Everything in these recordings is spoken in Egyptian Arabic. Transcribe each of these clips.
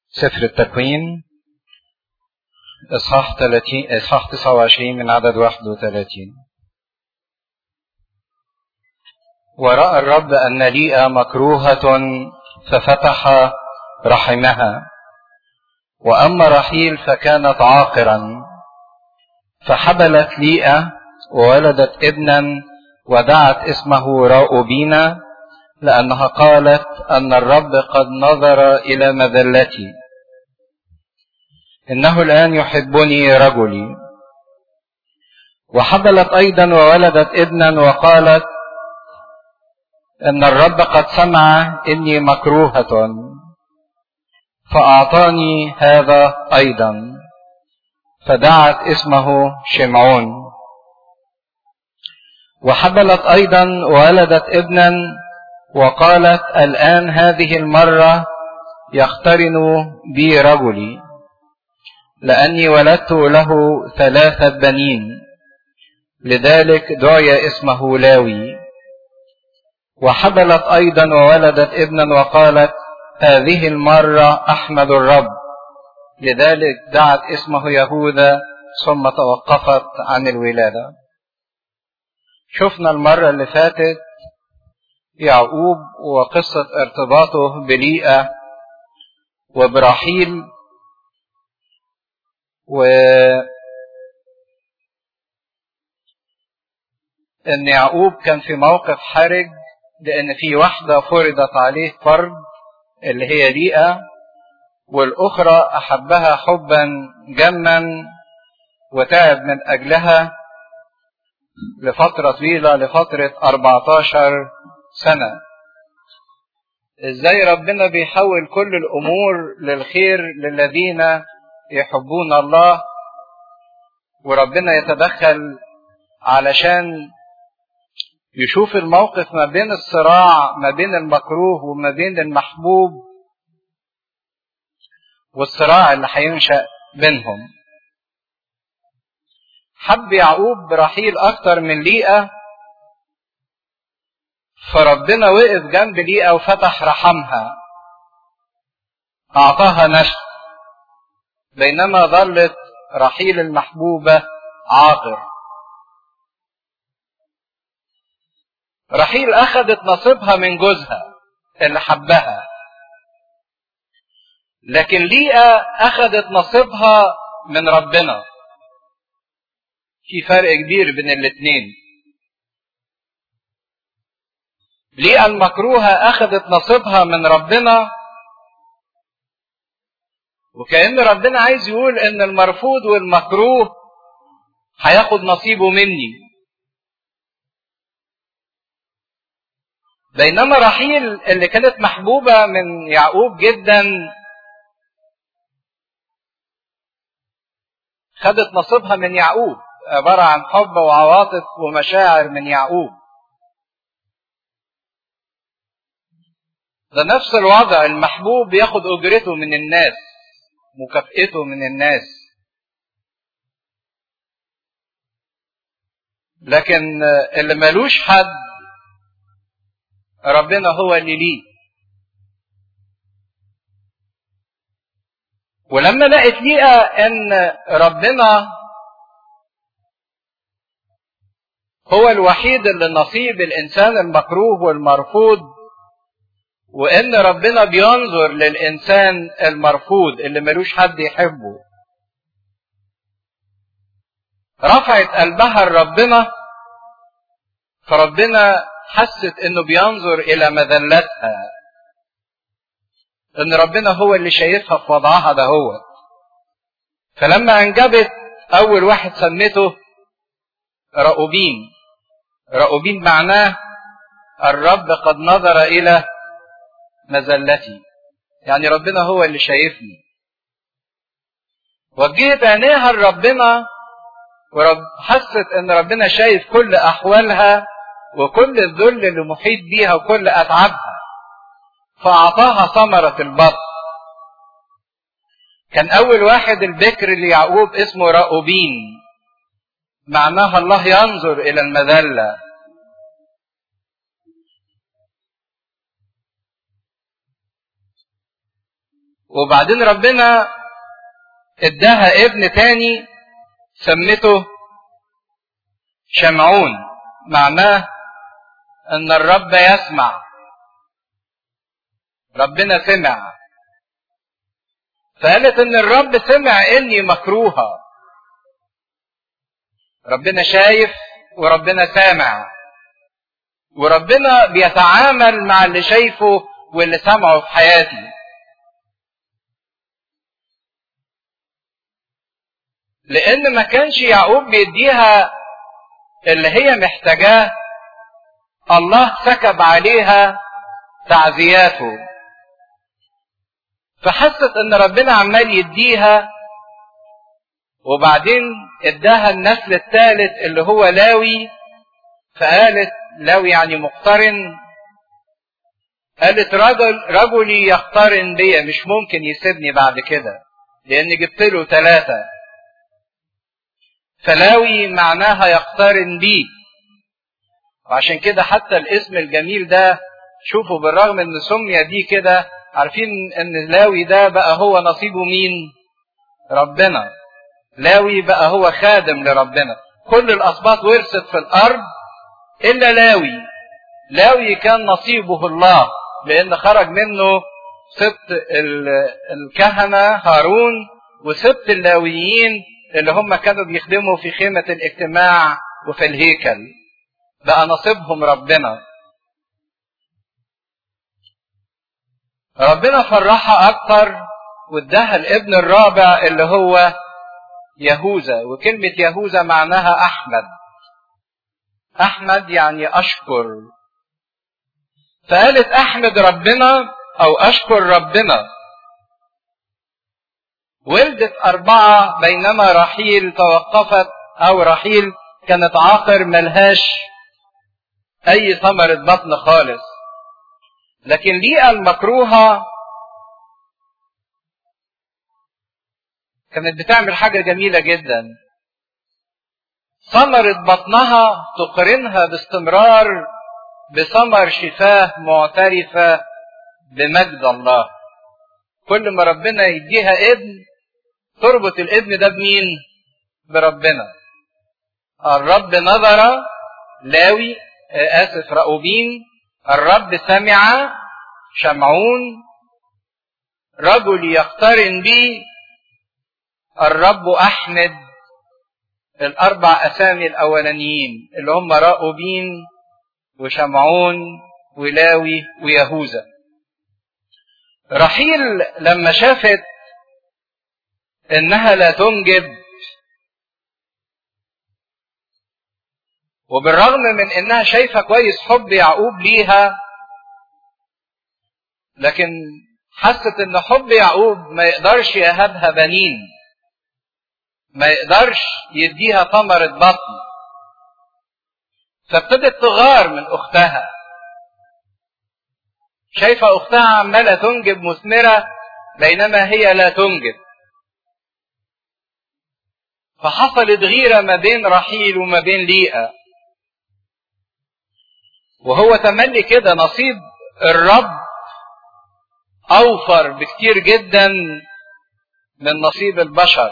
سفر التكوين إصحاح 30 إصحاح 29 من عدد 31 ورأى الرب أن ليئة مكروهة ففتح رحمها وأما رحيل فكانت عاقرا فحبلت ليئة وولدت ابنا ودعت اسمه راؤوبين لأنها قالت أن الرب قد نظر إلى مذلتي إنه الآن يحبني رجلي وحبلت أيضا وولدت ابنا وقالت إن الرب قد سمع إني مكروهة فأعطاني هذا أيضا فدعت اسمه شمعون وحبلت أيضا وولدت ابنا وقالت الآن هذه المرة يقترن بي رجلي لأني ولدت له ثلاثة بنين لذلك دعي اسمه لاوي وحبلت أيضا وولدت ابنا وقالت هذه المرة أحمد الرب لذلك دعت اسمه يهوذا ثم توقفت عن الولادة شفنا المرة اللي فاتت يعقوب وقصة ارتباطه بليئة وبراحيل و ان يعقوب كان في موقف حرج لان في واحدة فرضت عليه فرض اللي هي ليئة والاخرى احبها حبا جما وتعب من اجلها لفترة طويلة لفترة 14 سنة ازاي ربنا بيحول كل الامور للخير للذين يحبون الله وربنا يتدخل علشان يشوف الموقف ما بين الصراع ما بين المكروه وما بين المحبوب والصراع اللي هينشأ بينهم حب يعقوب رحيل اكتر من ليئة فربنا وقف جنب ليئة وفتح رحمها اعطاها نشء بينما ظلت رحيل المحبوبة عاقر رحيل اخذت نصيبها من جوزها اللي حبها لكن ليئة اخذت نصيبها من ربنا في فرق كبير بين الاتنين ليئة المكروهة اخذت نصيبها من ربنا وكأن ربنا عايز يقول ان المرفوض والمكروه هياخد نصيبه مني بينما رحيل اللي كانت محبوبة من يعقوب جدا خدت نصيبها من يعقوب عبارة عن حب وعواطف ومشاعر من يعقوب ده نفس الوضع المحبوب ياخد أجرته من الناس مكافئته من الناس لكن اللي ملوش حد ربنا هو اللي ليه ولما لقت ليئة ان ربنا هو الوحيد اللي نصيب الانسان المكروه والمرفوض وان ربنا بينظر للانسان المرفوض اللي ملوش حد يحبه رفعت قلبها لربنا فربنا حست انه بينظر الى مذلتها ان ربنا هو اللي شايفها في وضعها ده هو فلما انجبت اول واحد سمته رأوبين رأوبين معناه الرب قد نظر الى مذلتي يعني ربنا هو اللي شايفني وجهت عينيها لربنا ورب حست ان ربنا شايف كل احوالها وكل الذل اللي محيط بيها وكل اتعابها فاعطاها ثمرة البطن كان اول واحد البكر ليعقوب اسمه راؤوبين معناها الله ينظر الى المذله وبعدين ربنا اداها ابن تاني سمته شمعون معناه ان الرب يسمع ربنا سمع فقالت ان الرب سمع اني مكروهه ربنا شايف وربنا سامع وربنا بيتعامل مع اللي شايفه واللي سمعه في حياتي لان ما كانش يعقوب بيديها اللي هي محتاجاه الله سكب عليها تعزياته فحست ان ربنا عمال يديها وبعدين اداها النسل الثالث اللي هو لاوي فقالت لاوي يعني مقترن قالت رجل رجلي يقترن بيا مش ممكن يسيبني بعد كده لان جبت له ثلاثه فلاوي معناها يقترن بي وعشان كده حتى الاسم الجميل ده شوفوا بالرغم ان سمي دي كده عارفين ان لاوي ده بقى هو نصيبه مين ربنا لاوي بقى هو خادم لربنا كل الاسباط ورثت في الارض الا لاوي لاوي كان نصيبه الله لان خرج منه سبط الكهنه هارون وسبط اللاويين اللي هم كانوا بيخدموا في خيمه الاجتماع وفي الهيكل بقى نصيبهم ربنا ربنا فرحها اكتر واداها الابن الرابع اللي هو يهوذا وكلمة يهوذا معناها أحمد أحمد يعني أشكر فقالت أحمد ربنا أو أشكر ربنا ولدت أربعة بينما رحيل توقفت أو رحيل كانت عاقر ملهاش أي ثمرة بطن خالص لكن ليئة المكروهة كانت بتعمل حاجة جميلة جدا ثمرة بطنها تقرنها باستمرار بثمر شفاه معترفة بمجد الله كل ما ربنا يديها ابن تربط الابن ده بمين بربنا الرب نظر لاوي اسف رأوبين الرب سمع شمعون رجل يقترن بي الرب احمد الاربع اسامي الاولانيين اللي هم راؤوبين وشمعون ولاوي ويهوذا رحيل لما شافت انها لا تنجب وبالرغم من انها شايفه كويس حب يعقوب ليها لكن حست ان حب يعقوب ما يقدرش يهبها بنين ما يقدرش يديها ثمرة بطن فابتدت تغار من اختها شايفة اختها عمالة تنجب مثمرة بينما هي لا تنجب فحصلت غيرة ما بين رحيل وما بين ليئة وهو تملي كده نصيب الرب اوفر بكتير جدا من نصيب البشر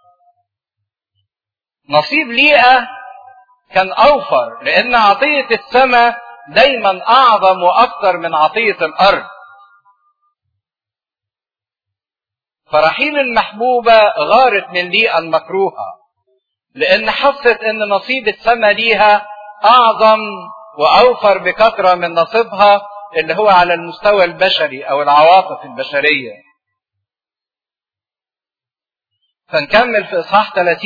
نصيب ليئة كان اوفر لان عطية السماء دايما اعظم واكثر من عطية الارض فرحيل المحبوبة غارت من ليئة المكروهة لان حست ان نصيب السماء ليها اعظم واوفر بكثره من نصيبها اللي هو على المستوى البشري او العواطف البشريه. فنكمل في اصحاح 30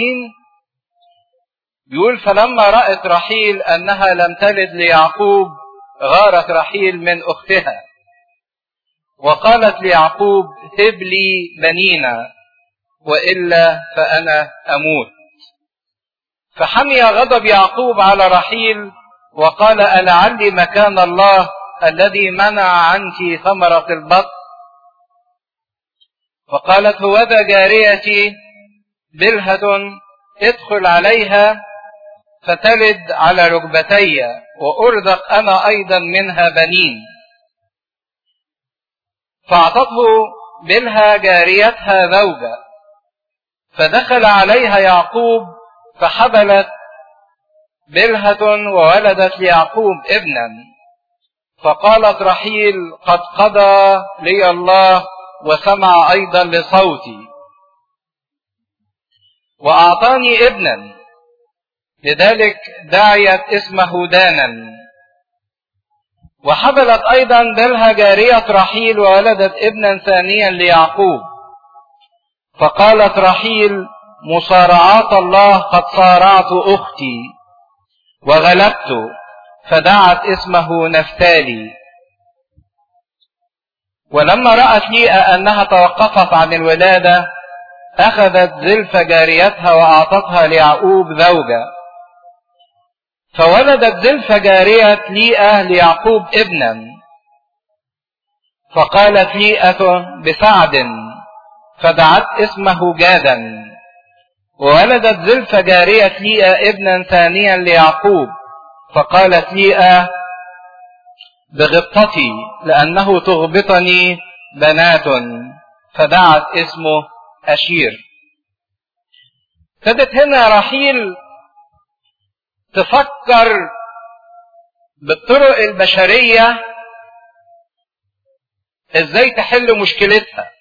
بيقول فلما رأت رحيل انها لم تلد ليعقوب غارت رحيل من اختها وقالت ليعقوب هب لي بنينا والا فانا اموت فحمي غضب يعقوب على رحيل وقال ألعلي مكان الله الذي منع عنك ثمرة البطن فقالت هوذا جاريتي بلهة ادخل عليها فتلد على ركبتي وأرزق أنا أيضا منها بنين فأعطته بلها جاريتها زوجة فدخل عليها يعقوب فحبلت بلهة وولدت ليعقوب ابنا فقالت رحيل قد قضى لي الله وسمع ايضا لصوتي واعطاني ابنا لذلك دعيت اسمه دانا وحبلت ايضا بلها جارية رحيل وولدت ابنا ثانيا ليعقوب فقالت رحيل مصارعات الله قد صارعت اختي وغلبت فدعت اسمه نفتالي ولما رأت ليئة أنها توقفت عن الولادة أخذت زلف جاريتها وأعطتها ليعقوب زوجة فولدت زلف جارية ليئة ليعقوب ابنا فقالت ليئة بسعد فدعت اسمه جادا وولدت زلف جارية ليئة ابنا ثانيا ليعقوب فقالت ليئة بغبطتي لأنه تغبطني بنات فدعت اسمه أشير ابتدت هنا رحيل تفكر بالطرق البشرية ازاي تحل مشكلتها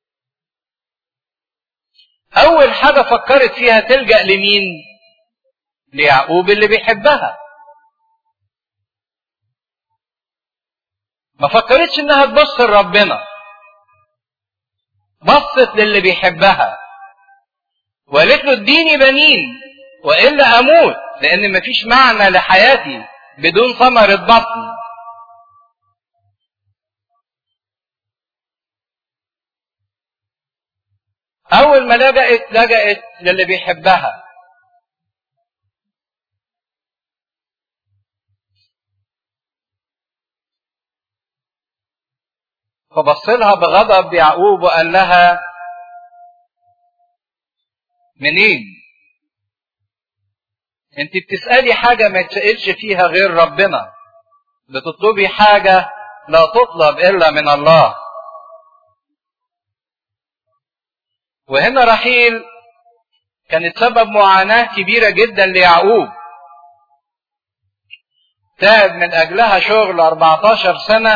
اول حاجة فكرت فيها تلجأ لمين ليعقوب اللي بيحبها ما فكرتش انها تبص لربنا بصت للي بيحبها وقالت له اديني بنين والا اموت لان مفيش معنى لحياتي بدون ثمرة بطن اول ما لجأت لجأت للي بيحبها فبص لها بغضب يعقوب وقال لها منين انت بتسألي حاجة ما يتسألش فيها غير ربنا بتطلبي حاجة لا تطلب إلا من الله وهنا رحيل كانت سبب معاناة كبيرة جدا ليعقوب تعب من أجلها شغل 14 سنة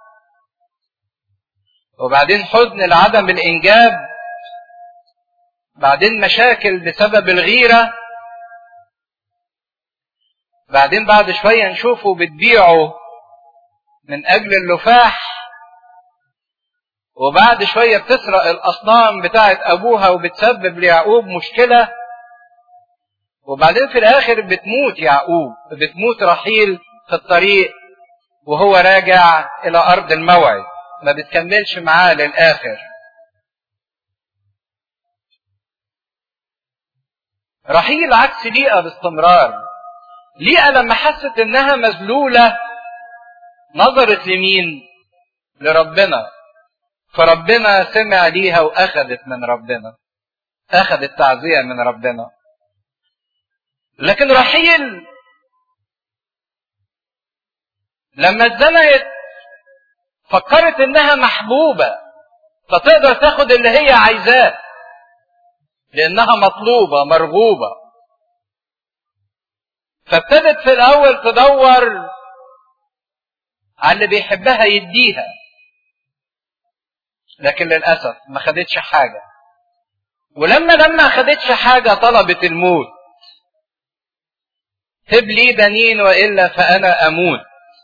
وبعدين حزن لعدم الإنجاب بعدين مشاكل بسبب الغيرة بعدين بعد شوية نشوفه بتبيعه من أجل اللفاح وبعد شوية بتسرق الأصنام بتاعة أبوها وبتسبب ليعقوب مشكلة وبعدين في الآخر بتموت يعقوب بتموت رحيل في الطريق وهو راجع إلى أرض الموعد ما بتكملش معاه للآخر رحيل عكس ليئة باستمرار ليئة لما حست انها مذلولة نظرت لمين لربنا فربنا سمع ليها واخذت من ربنا اخذت تعزية من ربنا لكن رحيل لما اتزنقت فكرت انها محبوبة فتقدر تاخد اللي هي عايزاه لانها مطلوبة مرغوبة فابتدت في الاول تدور على اللي بيحبها يديها لكن للاسف ما خدتش حاجة ولما لما خدتش حاجة طلبت الموت هب لي بنين والا فانا اموت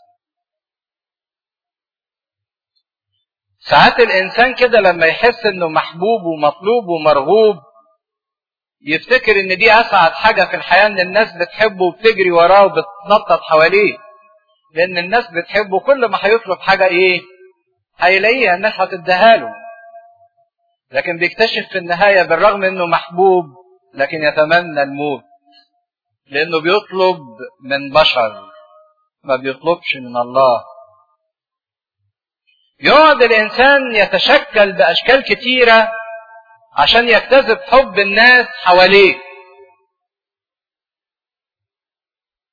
ساعات الانسان كده لما يحس انه محبوب ومطلوب ومرغوب يفتكر ان دي اسعد حاجة في الحياة ان الناس بتحبه وبتجري وراه وبتنطط حواليه لان الناس بتحبه كل ما هيطلب حاجة ايه هيلاقيها الناس هتديها له لكن بيكتشف في النهاية بالرغم انه محبوب لكن يتمنى الموت لانه بيطلب من بشر ما بيطلبش من الله يقعد الانسان يتشكل باشكال كتيره عشان يجتذب حب الناس حواليه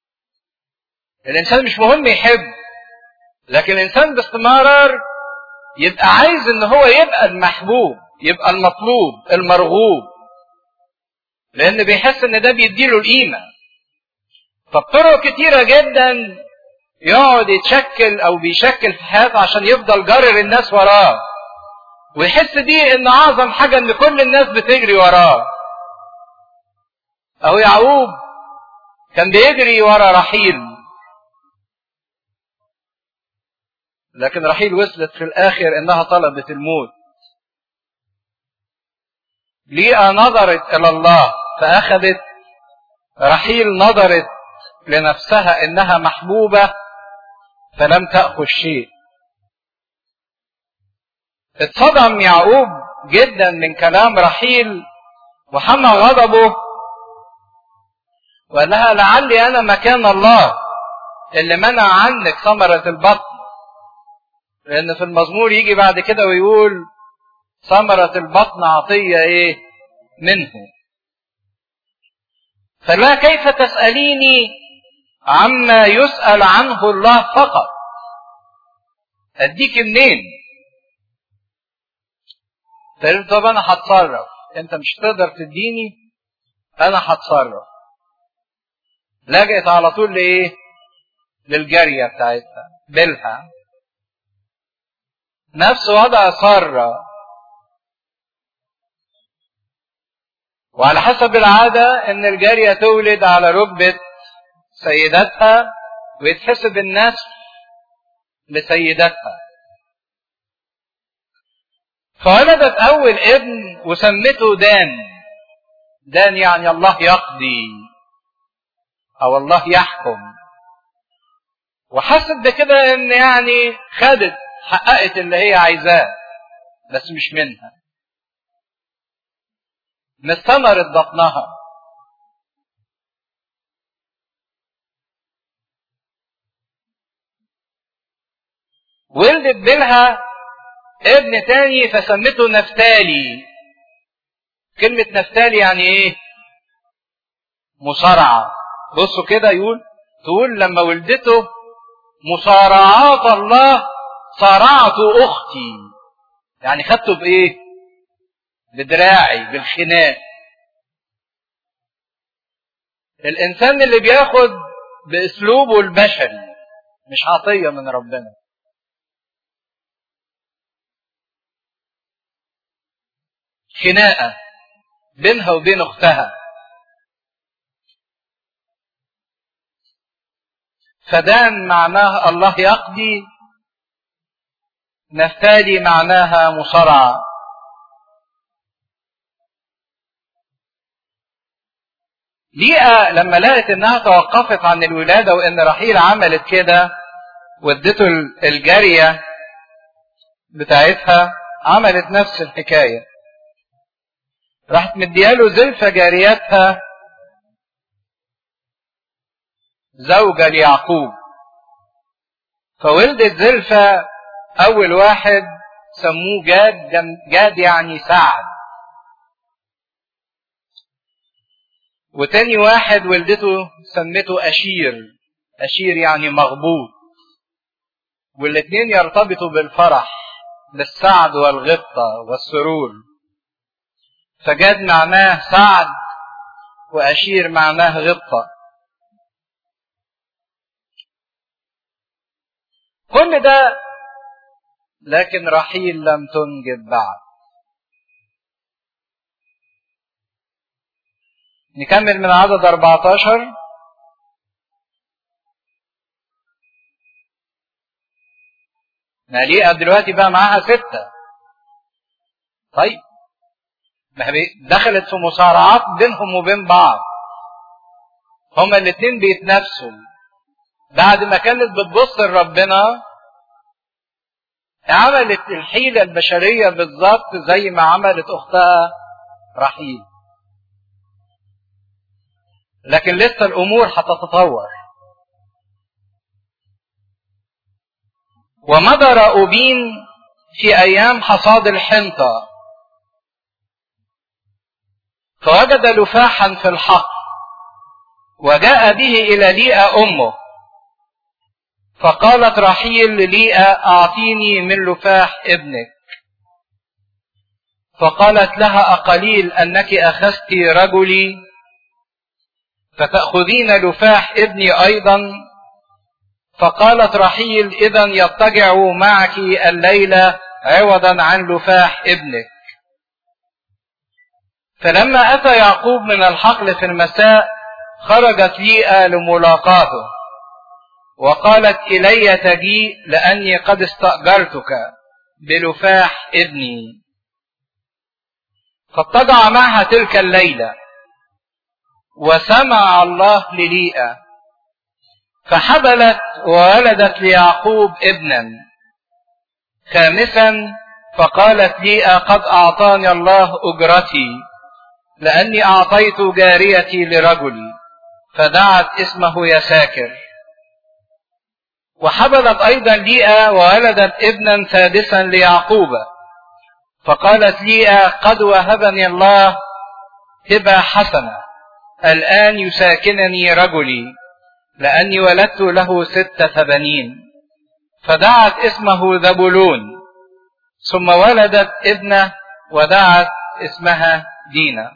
الانسان مش مهم يحب لكن الانسان باستمرار يبقى عايز ان هو يبقى المحبوب يبقى المطلوب المرغوب لان بيحس ان ده بيديله القيمة فبطرق كتيرة جدا يقعد يتشكل او بيشكل في حياته عشان يفضل جرر الناس وراه ويحس دي ان اعظم حاجة ان كل الناس بتجري وراه اهو يعقوب كان بيجري ورا رحيل لكن رحيل وصلت في الاخر انها طلبت الموت ليئة نظرت الى الله فاخذت رحيل نظرت لنفسها انها محبوبة فلم تأخذ شيء اتصدم يعقوب جدا من كلام رحيل وحمى غضبه وقال لها لعلي انا مكان الله اللي منع عنك ثمرة البطن لان في المزمور يجي بعد كده ويقول ثمرة البطن عطية ايه منه فلا كيف تسأليني عما يسأل عنه الله فقط اديك منين فقلت طب انا هتصرف انت مش تقدر تديني انا هتصرف لجأت على طول لايه للجارية بتاعتها بلها نفس وضع سارة وعلى حسب العادة ان الجارية تولد على ركبة سيدتها ويتحسب النسل لسيدتها فولدت اول ابن وسمته دان دان يعني الله يقضي او الله يحكم وحست بكده ان يعني خدت حققت اللي هي عايزاه بس مش منها من ثمرة بطنها ولدت بينها ابن تاني فسمته نفتالي كلمة نفتالي يعني ايه مصارعة بصوا كده يقول تقول لما ولدته مصارعات الله صارعت اختي يعني خدته بايه بدراعي بالخناق الانسان اللي بياخد باسلوبه البشري مش عطية من ربنا خناقة بينها وبين اختها فدان معناها الله يقضي نفتالي معناها مصارعة ليئة لما لقت انها توقفت عن الولادة وان رحيل عملت كده ودته الجارية بتاعتها عملت نفس الحكاية راحت مدياله زلفة جاريتها زوجة ليعقوب فولدت زلفة أول واحد سموه جاد جاد يعني سعد وتاني واحد ولدته سمته أشير أشير يعني مغبوط والاتنين يرتبطوا بالفرح بالسعد والغبطة والسرور فجاد معناه سعد وأشير معناه غبطة كل ده لكن رحيل لم تنجب بعد نكمل من عدد 14 ماليئة دلوقتي بقى معاها ستة طيب ما دخلت في مصارعات بينهم وبين بعض هما الاتنين بيتنافسوا بعد ما كانت بتبص لربنا عملت الحيلة البشرية بالظبط زي ما عملت أختها رحيل لكن لسه الأمور هتتطور ومضى رأوبين في أيام حصاد الحنطة فوجد لفاحا في الحق وجاء به إلى ليئة أمه فقالت رحيل لليئة أعطيني من لفاح ابنك فقالت لها أقليل أنك أخذت رجلي فتأخذين لفاح ابني أيضا فقالت رحيل إذا يضطجع معك الليلة عوضا عن لفاح ابنك فلما أتى يعقوب من الحقل في المساء خرجت ليئة لملاقاته وقالت إلي تجيء لأني قد استأجرتك بلفاح ابني فاضطجع معها تلك الليلة وسمع الله لليئة فحبلت وولدت ليعقوب ابنا خامسا فقالت ليئة قد أعطاني الله أجرتي لأني أعطيت جاريتي لرجلي فدعت اسمه يساكر وحبلت أيضا ليئة وولدت ابنا سادسا ليعقوب فقالت ليئة قد وهبني الله هبة حسنة الآن يساكنني رجلي لأني ولدت له ستة بنين فدعت اسمه ذبولون ثم ولدت ابنة ودعت اسمها دينا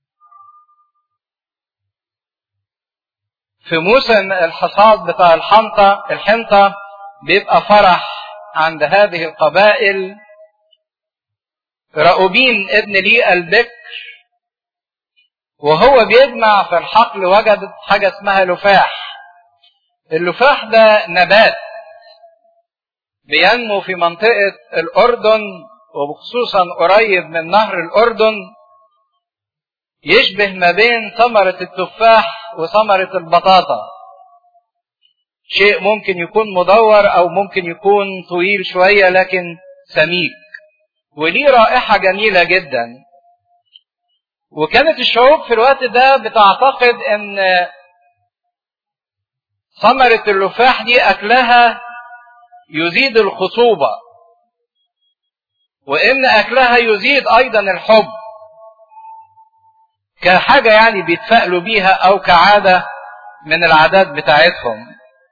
في موسم الحصاد بتاع الحنطة الحنطة بيبقى فرح عند هذه القبائل رأوبين ابن لي البكر وهو بيجمع في الحقل وجد حاجة اسمها لفاح اللفاح ده نبات بينمو في منطقة الأردن وخصوصا قريب من نهر الأردن يشبه ما بين ثمرة التفاح وثمرة البطاطا شيء ممكن يكون مدور أو ممكن يكون طويل شوية لكن سميك وليه رائحة جميلة جدا وكانت الشعوب في الوقت ده بتعتقد ان ثمرة اللفاح دي أكلها يزيد الخصوبة وإن أكلها يزيد أيضا الحب كحاجة يعني بيتفائلوا بيها أو كعادة من العادات بتاعتهم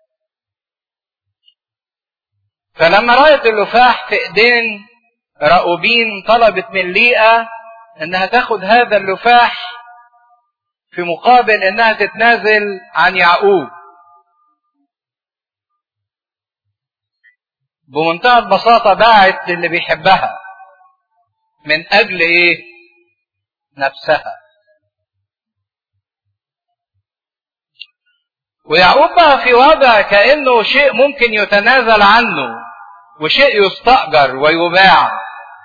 فلما رأت اللفاح في إيدين رأوبين طلبت من ليئة إنها تاخد هذا اللفاح في مقابل إنها تتنازل عن يعقوب بمنتهى البساطة باعت للي بيحبها من أجل إيه؟ نفسها. ويعقوب بقى في وضع كأنه شيء ممكن يتنازل عنه وشيء يستأجر ويباع.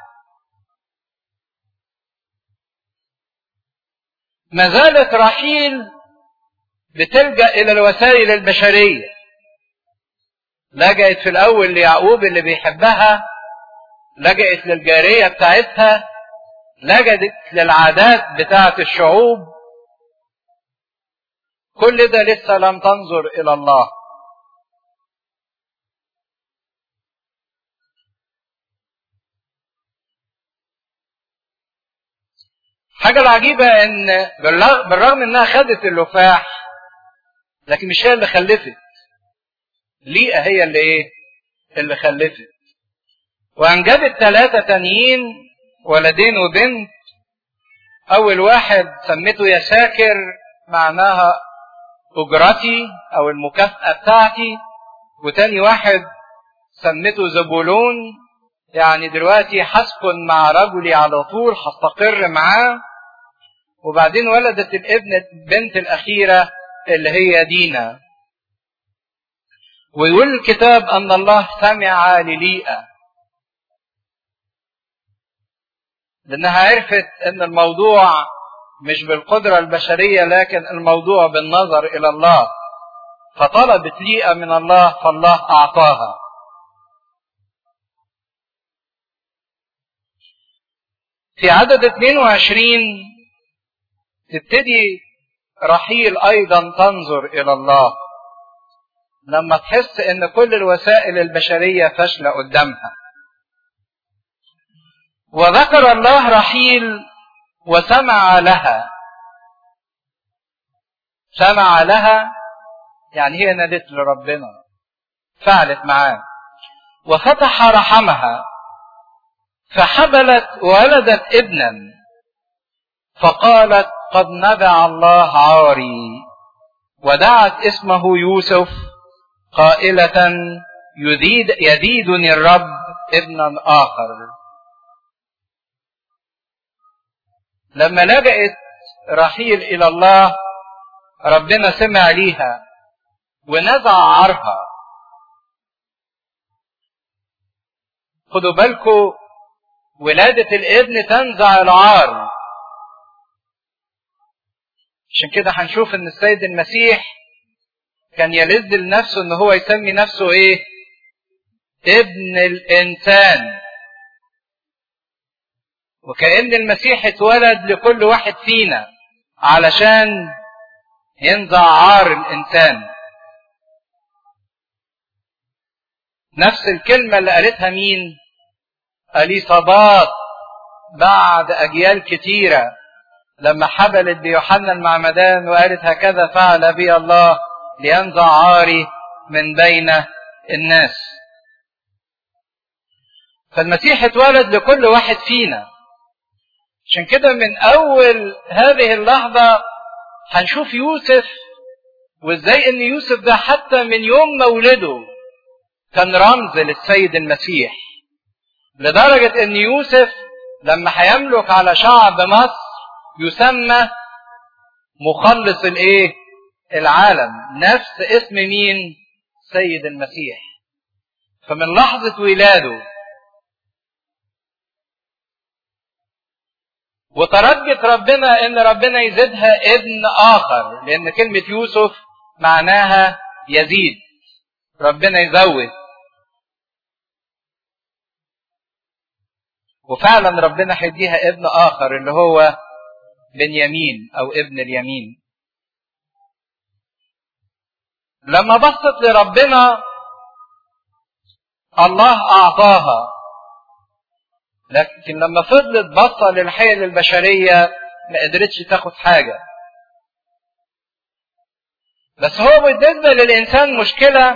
ما زالت رحيل بتلجأ إلى الوسائل البشرية. لجأت في الأول ليعقوب اللي بيحبها لجأت للجارية بتاعتها لجأت للعادات بتاعة الشعوب كل ده لسه لم تنظر إلى الله حاجة العجيبة إن بالرغم إنها خدت اللفاح لكن مش هي اللي خلفت ليئة هي اللي ايه اللي خلفت وانجبت ثلاثة تانيين ولدين وبنت اول واحد سميته يساكر معناها اجرتي او المكافأة بتاعتي وتاني واحد سميته زبولون يعني دلوقتي هسكن مع رجلي على طول هستقر معاه وبعدين ولدت الابن البنت الاخيرة اللي هي دينا ويقول الكتاب أن الله سمع لليئة لأنها عرفت أن الموضوع مش بالقدرة البشرية لكن الموضوع بالنظر إلى الله فطلبت ليئة من الله فالله أعطاها في عدد 22 تبتدي رحيل أيضا تنظر إلى الله لما تحس ان كل الوسائل البشرية فاشلة قدامها وذكر الله رحيل وسمع لها سمع لها يعني هي نادت لربنا فعلت معاه وفتح رحمها فحبلت وولدت ابنا فقالت قد نبع الله عاري ودعت اسمه يوسف قائلة يزيد يزيدني الرب ابنا آخر لما لجأت رحيل إلى الله ربنا سمع ليها ونزع عارها خدوا بالكم ولادة الابن تنزع العار عشان كده هنشوف ان السيد المسيح كان يلذ لنفسه ان هو يسمي نفسه ايه ابن الانسان وكأن المسيح اتولد لكل واحد فينا علشان ينزع عار الانسان نفس الكلمة اللي قالتها مين اليصابات بعد اجيال كتيرة لما حبلت بيوحنا المعمدان وقالت هكذا فعل بي الله لينزع عاري من بين الناس فالمسيح اتولد لكل واحد فينا عشان كده من اول هذه اللحظة هنشوف يوسف وازاي ان يوسف ده حتى من يوم مولده كان رمز للسيد المسيح لدرجة ان يوسف لما هيملك على شعب مصر يسمى مخلص الايه العالم نفس اسم مين سيد المسيح فمن لحظة ولاده وترجت ربنا ان ربنا يزيدها ابن اخر لان كلمة يوسف معناها يزيد ربنا يزود وفعلا ربنا هيديها ابن اخر اللي هو بنيامين او ابن اليمين لما بصت لربنا الله اعطاها لكن لما فضلت بصة للحيل البشرية ما قدرتش تاخد حاجة بس هو بالنسبة للإنسان مشكلة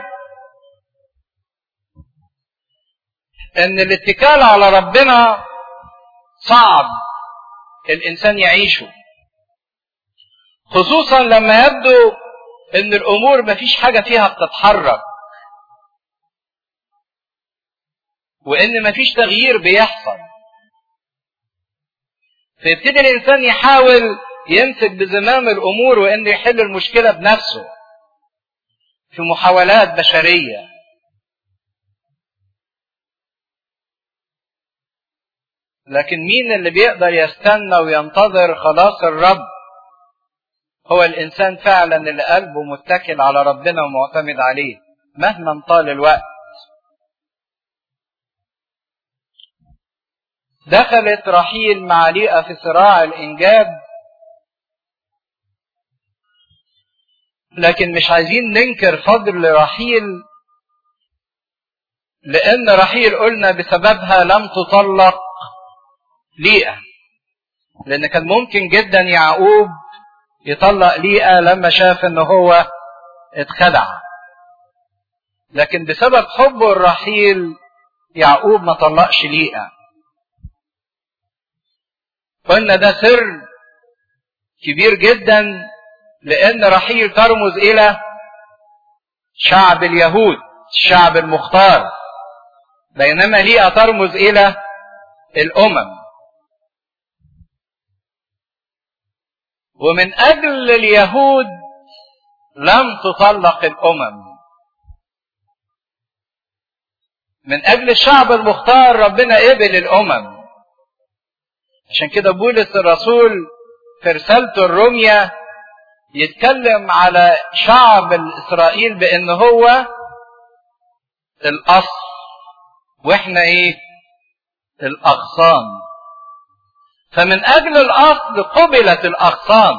إن الاتكال على ربنا صعب الإنسان يعيشه خصوصا لما يبدو إن الأمور مفيش حاجة فيها بتتحرك وإن مفيش تغيير بيحصل فيبتدي الإنسان يحاول يمسك بزمام الأمور وإنه يحل المشكلة بنفسه في محاولات بشرية لكن مين اللي بيقدر يستنى وينتظر خلاص الرب هو الإنسان فعلا اللي قلبه متكل على ربنا ومعتمد عليه مهما طال الوقت دخلت رحيل مع ليئة في صراع الإنجاب لكن مش عايزين ننكر فضل رحيل لأن رحيل قلنا بسببها لم تطلق ليئة لأن كان ممكن جدا يعقوب يطلق ليئة لما شاف ان هو اتخدع لكن بسبب حبه الرحيل يعقوب ما طلقش ليئة قلنا ده سر كبير جدا لان رحيل ترمز الى شعب اليهود الشعب المختار بينما ليئة ترمز الى الامم ومن اجل اليهود لم تطلق الامم من اجل الشعب المختار ربنا قبل الامم عشان كده بولس الرسول في رسالته الرومية يتكلم على شعب الاسرائيل بان هو الاصل واحنا ايه الاغصان فمن اجل الاصل قبلت الاغصان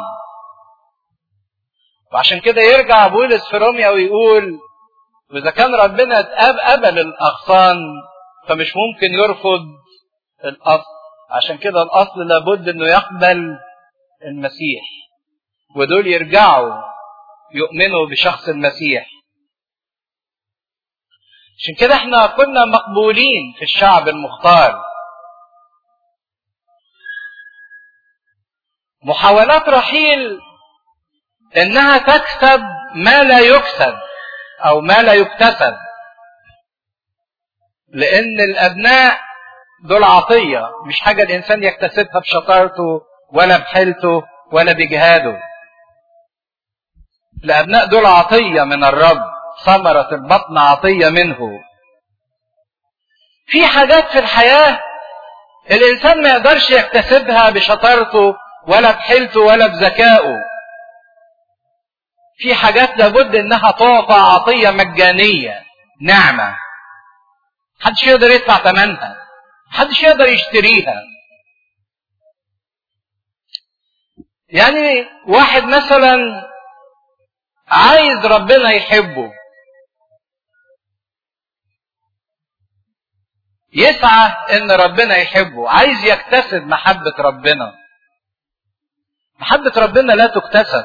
وعشان كده يرجع بولس في روميا ويقول واذا كان ربنا قبل الاغصان فمش ممكن يرفض الاصل عشان كده الاصل لابد انه يقبل المسيح ودول يرجعوا يؤمنوا بشخص المسيح عشان كده احنا كنا مقبولين في الشعب المختار محاولات رحيل انها تكسب ما لا يكسب او ما لا يكتسب لان الابناء دول عطيه مش حاجه الانسان يكتسبها بشطارته ولا بحيلته ولا بجهاده الابناء دول عطيه من الرب ثمره البطن عطيه منه في حاجات في الحياه الانسان ما يقدرش يكتسبها بشطارته ولا بحيلته ولا بذكائه في حاجات لابد انها تعطى عطيه مجانيه نعمه محدش يقدر يدفع ثمنها محدش يقدر يشتريها يعني واحد مثلا عايز ربنا يحبه يسعى ان ربنا يحبه عايز يكتسب محبة ربنا محبة ربنا لا تكتسب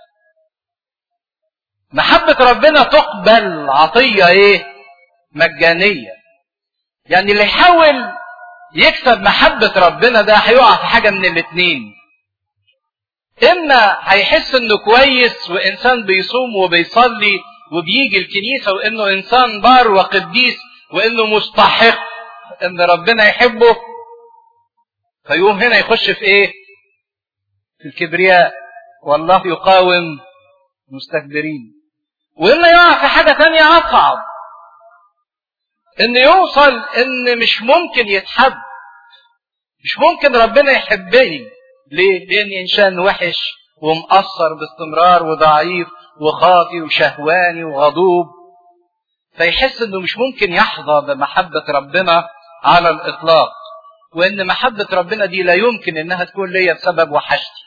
محبة ربنا تقبل عطية ايه مجانية يعني اللي يحاول يكسب محبة ربنا ده هيقع في حاجة من الاتنين اما هيحس انه كويس وانسان بيصوم وبيصلي وبيجي الكنيسة وانه انسان بار وقديس وانه مستحق ان ربنا يحبه فيقوم هنا يخش في ايه في الكبرياء والله يقاوم مستكبرين واما يقع في حاجة تانية اصعب ان يوصل ان مش ممكن يتحب مش ممكن ربنا يحبني ليه لاني انسان وحش ومقصر باستمرار وضعيف وخاطي وشهواني وغضوب فيحس انه مش ممكن يحظى بمحبة ربنا على الاطلاق وان محبة ربنا دي لا يمكن انها تكون ليا بسبب وحشتي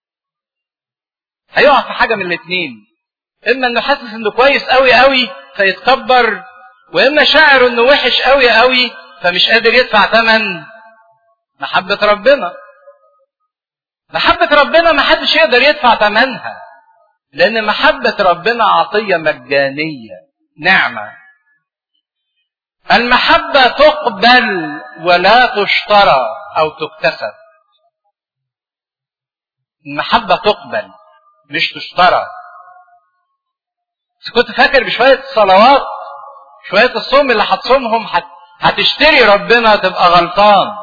هيقع في حاجة من الاتنين اما انه حاسس انه كويس قوي قوي فيتكبر واما شاعر انه وحش قوي قوي فمش قادر يدفع ثمن محبة ربنا محبة ربنا ما حدش يقدر يدفع ثمنها لأن محبة ربنا عطية مجانية نعمة المحبة تقبل ولا تشترى أو تكتسب المحبة تقبل مش تشترى بس كنت فاكر بشوية الصلوات شوية الصوم اللي هتصومهم هتشتري ربنا تبقى غلطان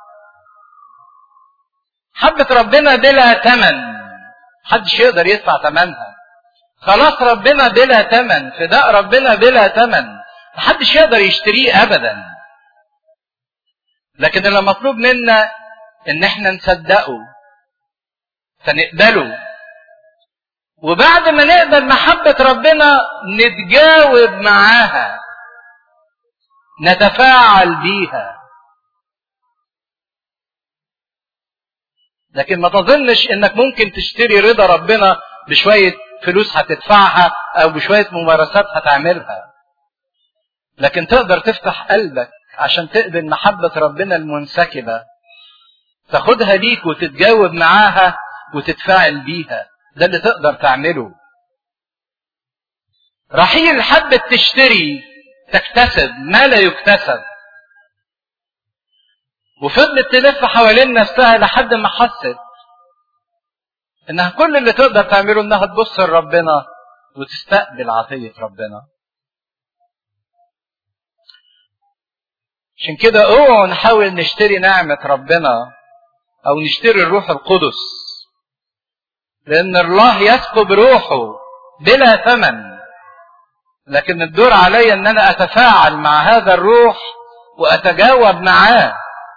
محبة ربنا بلا تمن محدش يقدر يدفع ثمنها خلاص ربنا بلا تمن فداء ربنا بلا تمن محدش يقدر يشتريه ابدا لكن اللي مطلوب منا ان احنا نصدقه فنقبله وبعد ما نقبل محبة ربنا نتجاوب معاها نتفاعل بيها لكن ما تظنش انك ممكن تشتري رضا ربنا بشوية فلوس هتدفعها او بشوية ممارسات هتعملها لكن تقدر تفتح قلبك عشان تقبل محبة ربنا المنسكبة تاخدها ليك وتتجاوب معاها وتتفاعل بيها ده اللي تقدر تعمله رحيل حبت تشتري تكتسب ما لا يكتسب وفضلت تلف حوالين نفسها لحد ما حست انها كل اللي تقدر تعمله انها تبص لربنا وتستقبل عطية ربنا عشان كده اوعوا نحاول نشتري نعمة ربنا او نشتري الروح القدس لان الله يسكب روحه بلا ثمن لكن الدور علي ان انا اتفاعل مع هذا الروح واتجاوب معاه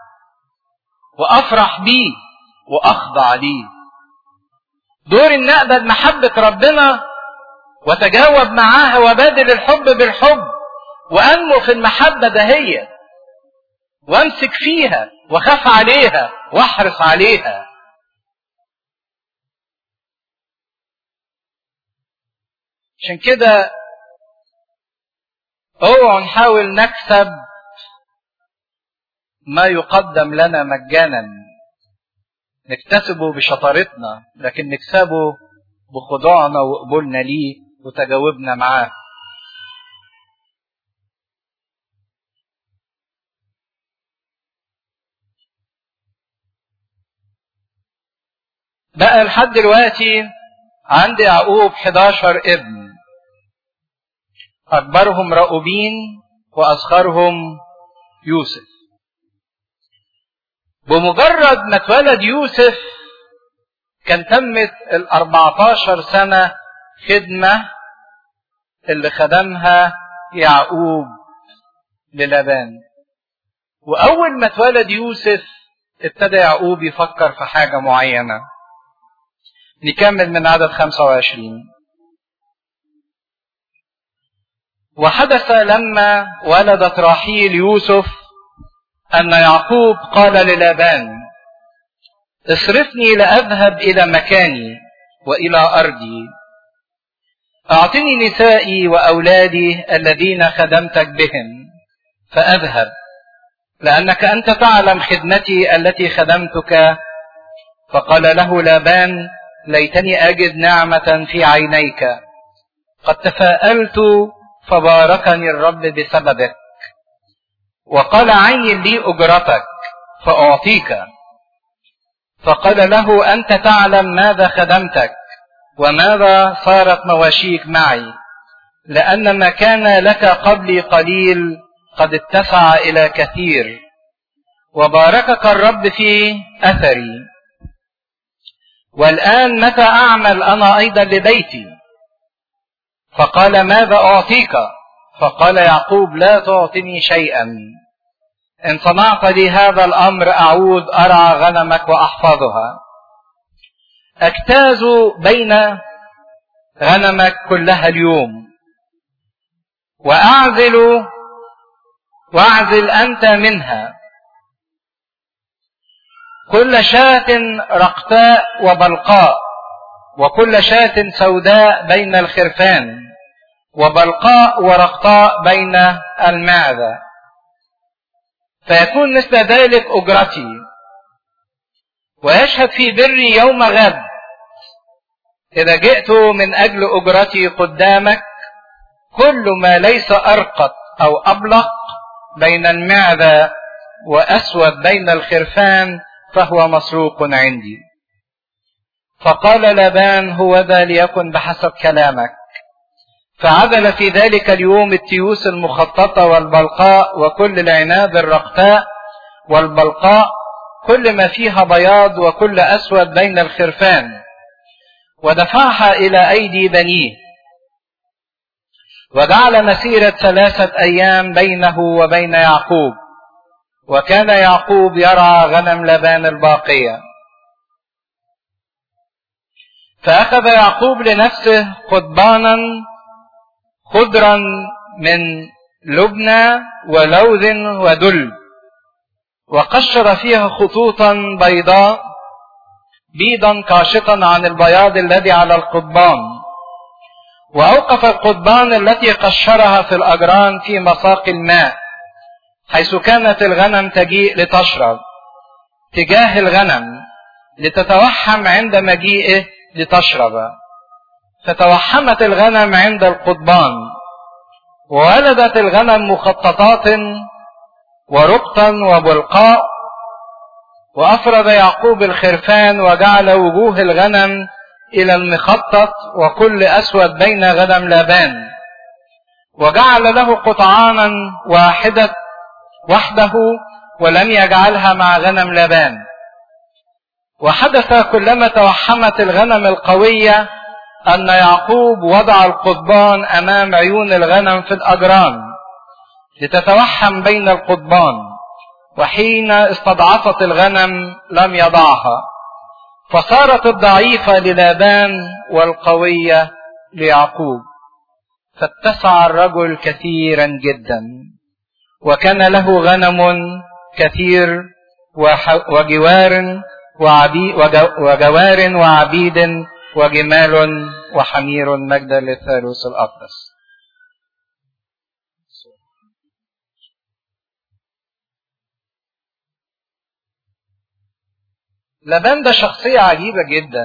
وافرح بيه واخضع ليه دور ان اقبل محبة ربنا وتجاوب معاها وبادل الحب بالحب وانمو في المحبة دهية وامسك فيها واخاف عليها واحرص عليها عشان كده اوعوا نحاول نكسب ما يقدم لنا مجانا نكتسبه بشطارتنا لكن نكسبه بخضوعنا وقبولنا ليه وتجاوبنا معاه بقى لحد دلوقتي عند يعقوب 11 ابن أكبرهم رأوبين وأصغرهم يوسف بمجرد ما اتولد يوسف كان تمت ال 14 سنة خدمة اللي خدمها يعقوب للابان وأول ما اتولد يوسف ابتدى يعقوب يفكر في حاجة معينة نكمل من عدد 25 وحدث لما ولدت راحيل يوسف أن يعقوب قال للابان اصرفني لأذهب إلى مكاني وإلى أرضي أعطني نسائي وأولادي الذين خدمتك بهم فأذهب لأنك أنت تعلم خدمتي التي خدمتك فقال له لابان ليتني أجد نعمة في عينيك قد تفاءلت فباركني الرب بسببك وقال عين لي أجرتك فأعطيك فقال له أنت تعلم ماذا خدمتك وماذا صارت مواشيك معي لأن ما كان لك قبلي قليل قد اتسع إلى كثير وباركك الرب في أثري والآن متى أعمل أنا أيضا لبيتي فقال ماذا أعطيك فقال يعقوب لا تعطني شيئا إن صنعت لي هذا الأمر أعود أرعى غنمك وأحفظها أجتاز بين غنمك كلها اليوم وأعزل واعزل أنت منها كل شاة رقتاء وبلقاء وكل شاة سوداء بين الخرفان وبلقاء ورقطاء بين المعدة فيكون مثل ذلك أجرتي ويشهد في بري يوم غد إذا جئت من أجل أجرتي قدامك كل ما ليس أرقط أو أبلق بين المعدة وأسود بين الخرفان فهو مسروق عندي فقال لابان هو ذا ليكن بحسب كلامك فعدل في ذلك اليوم التيوس المخططة والبلقاء وكل العناب الرقتاء والبلقاء كل ما فيها بياض وكل أسود بين الخرفان ودفعها إلى أيدي بنيه وجعل مسيرة ثلاثة أيام بينه وبين يعقوب وكان يعقوب يرعى غنم لبان الباقية فأخذ يعقوب لنفسه قضبانا خضرا من لبنى ولوذ ودل وقشر فيها خطوطا بيضاء بيضا كاشطا عن البياض الذي على القضبان وأوقف القضبان التي قشرها في الأجران في مساق الماء حيث كانت الغنم تجيء لتشرب تجاه الغنم لتتوحم عند مجيئه لتشرب فتوحمت الغنم عند القضبان وولدت الغنم مخططات ورقطا وبلقاء وأفرد يعقوب الخرفان وجعل وجوه الغنم إلى المخطط وكل أسود بين غنم لابان وجعل له قطعانا واحدة وحده ولم يجعلها مع غنم لابان وحدث كلما توحمت الغنم القوية أن يعقوب وضع القضبان أمام عيون الغنم في الأجران لتتوحم بين القضبان وحين استضعفت الغنم لم يضعها فصارت الضعيفة للابان والقوية ليعقوب فاتسع الرجل كثيرا جدا وكان له غنم كثير وجوار وعبي وجوار وعبيد وجمال وحمير مجدا للثالوث الأقدس لبان ده شخصية عجيبة جدا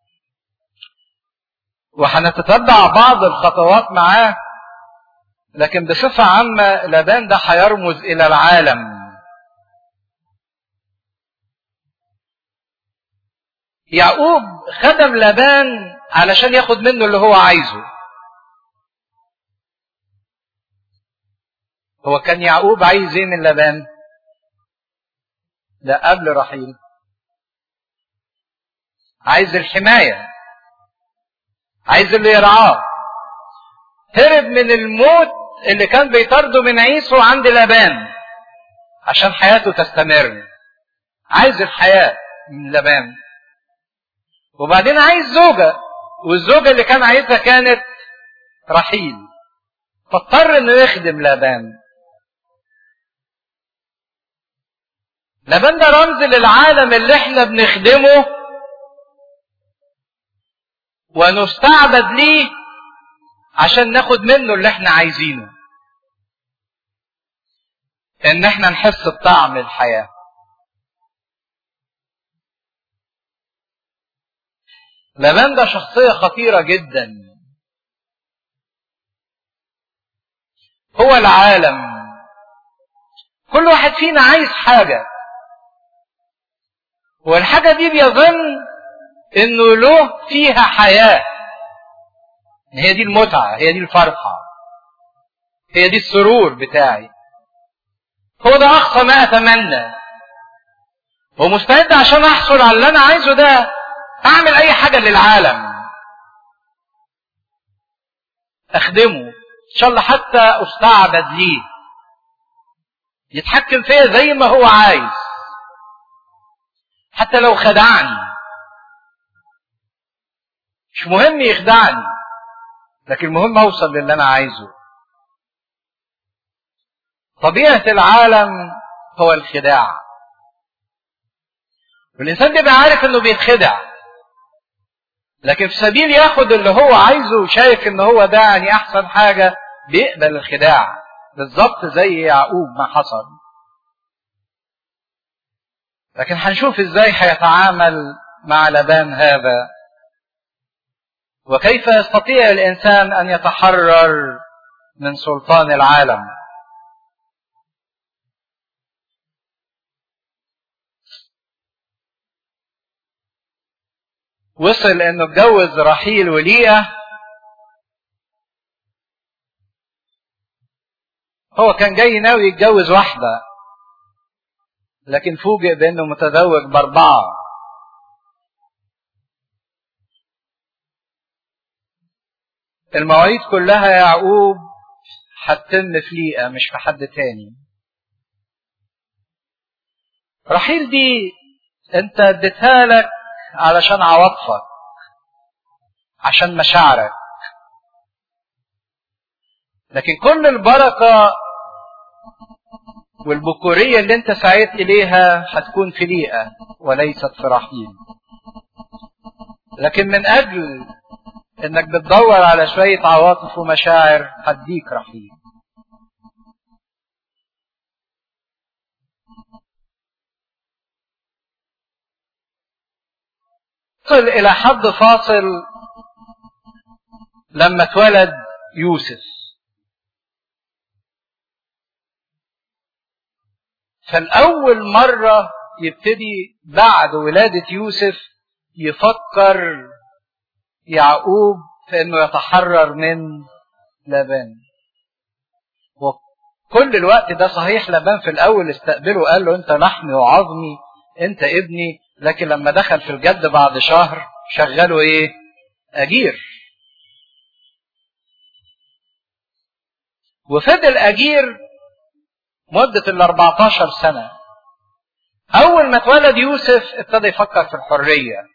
وهنتتبع بعض الخطوات معاه لكن بصفة عامة لبان ده هيرمز إلى العالم يعقوب خدم لابان علشان ياخد منه اللي هو عايزه هو كان يعقوب عايز ايه من لابان ده قبل رحيل عايز الحماية عايز اللي يرعاه هرب من الموت اللي كان بيطارده من عيسو عند لابان عشان حياته تستمر عايز الحياة من لابان وبعدين عايز زوجة والزوجة اللي كان عايزها كانت رحيل فاضطر انه يخدم لابان لابان ده رمز للعالم اللي احنا بنخدمه ونستعبد ليه عشان ناخد منه اللي احنا عايزينه ان احنا نحس بطعم الحياه لابان ده شخصية خطيرة جدا هو العالم كل واحد فينا عايز حاجة والحاجة دي بيظن انه له فيها حياة هي دي المتعة هي دي الفرحة هي دي السرور بتاعي هو ده اقصى ما اتمنى ومستعد عشان احصل على اللي انا عايزه ده اعمل اي حاجه للعالم اخدمه ان شاء الله حتى استعبد ليه يتحكم فيا زي ما هو عايز حتى لو خدعني مش مهم يخدعني لكن المهم اوصل للي انا عايزه طبيعه العالم هو الخداع والانسان بيبقى عارف انه بيتخدع لكن في سبيل ياخد اللي هو عايزه وشايف ان هو ده يعني احسن حاجه بيقبل الخداع بالظبط زي يعقوب ما حصل لكن هنشوف ازاي هيتعامل مع لبان هذا وكيف يستطيع الانسان ان يتحرر من سلطان العالم وصل انه اتجوز رحيل وليئة هو كان جاي ناوي يتجوز واحدة لكن فوجئ بانه متزوج باربعة المواعيد كلها يا يعقوب هتتم في ليئة مش في حد تاني رحيل دي انت اديتها لك علشان عواطفك عشان مشاعرك لكن كل البركة والبكورية اللي انت سعيت اليها هتكون في ليئة وليست في رحيل لكن من اجل انك بتدور على شوية عواطف ومشاعر هديك رحيل وصل الى حد فاصل لما اتولد يوسف فالاول مره يبتدي بعد ولاده يوسف يفكر يعقوب في انه يتحرر من لابان وكل الوقت ده صحيح لابان في الاول استقبله قال له انت لحمي وعظمي انت ابني لكن لما دخل في الجد بعد شهر شغله ايه اجير وفضل اجير مدة ال 14 سنة اول ما اتولد يوسف ابتدى يفكر في الحرية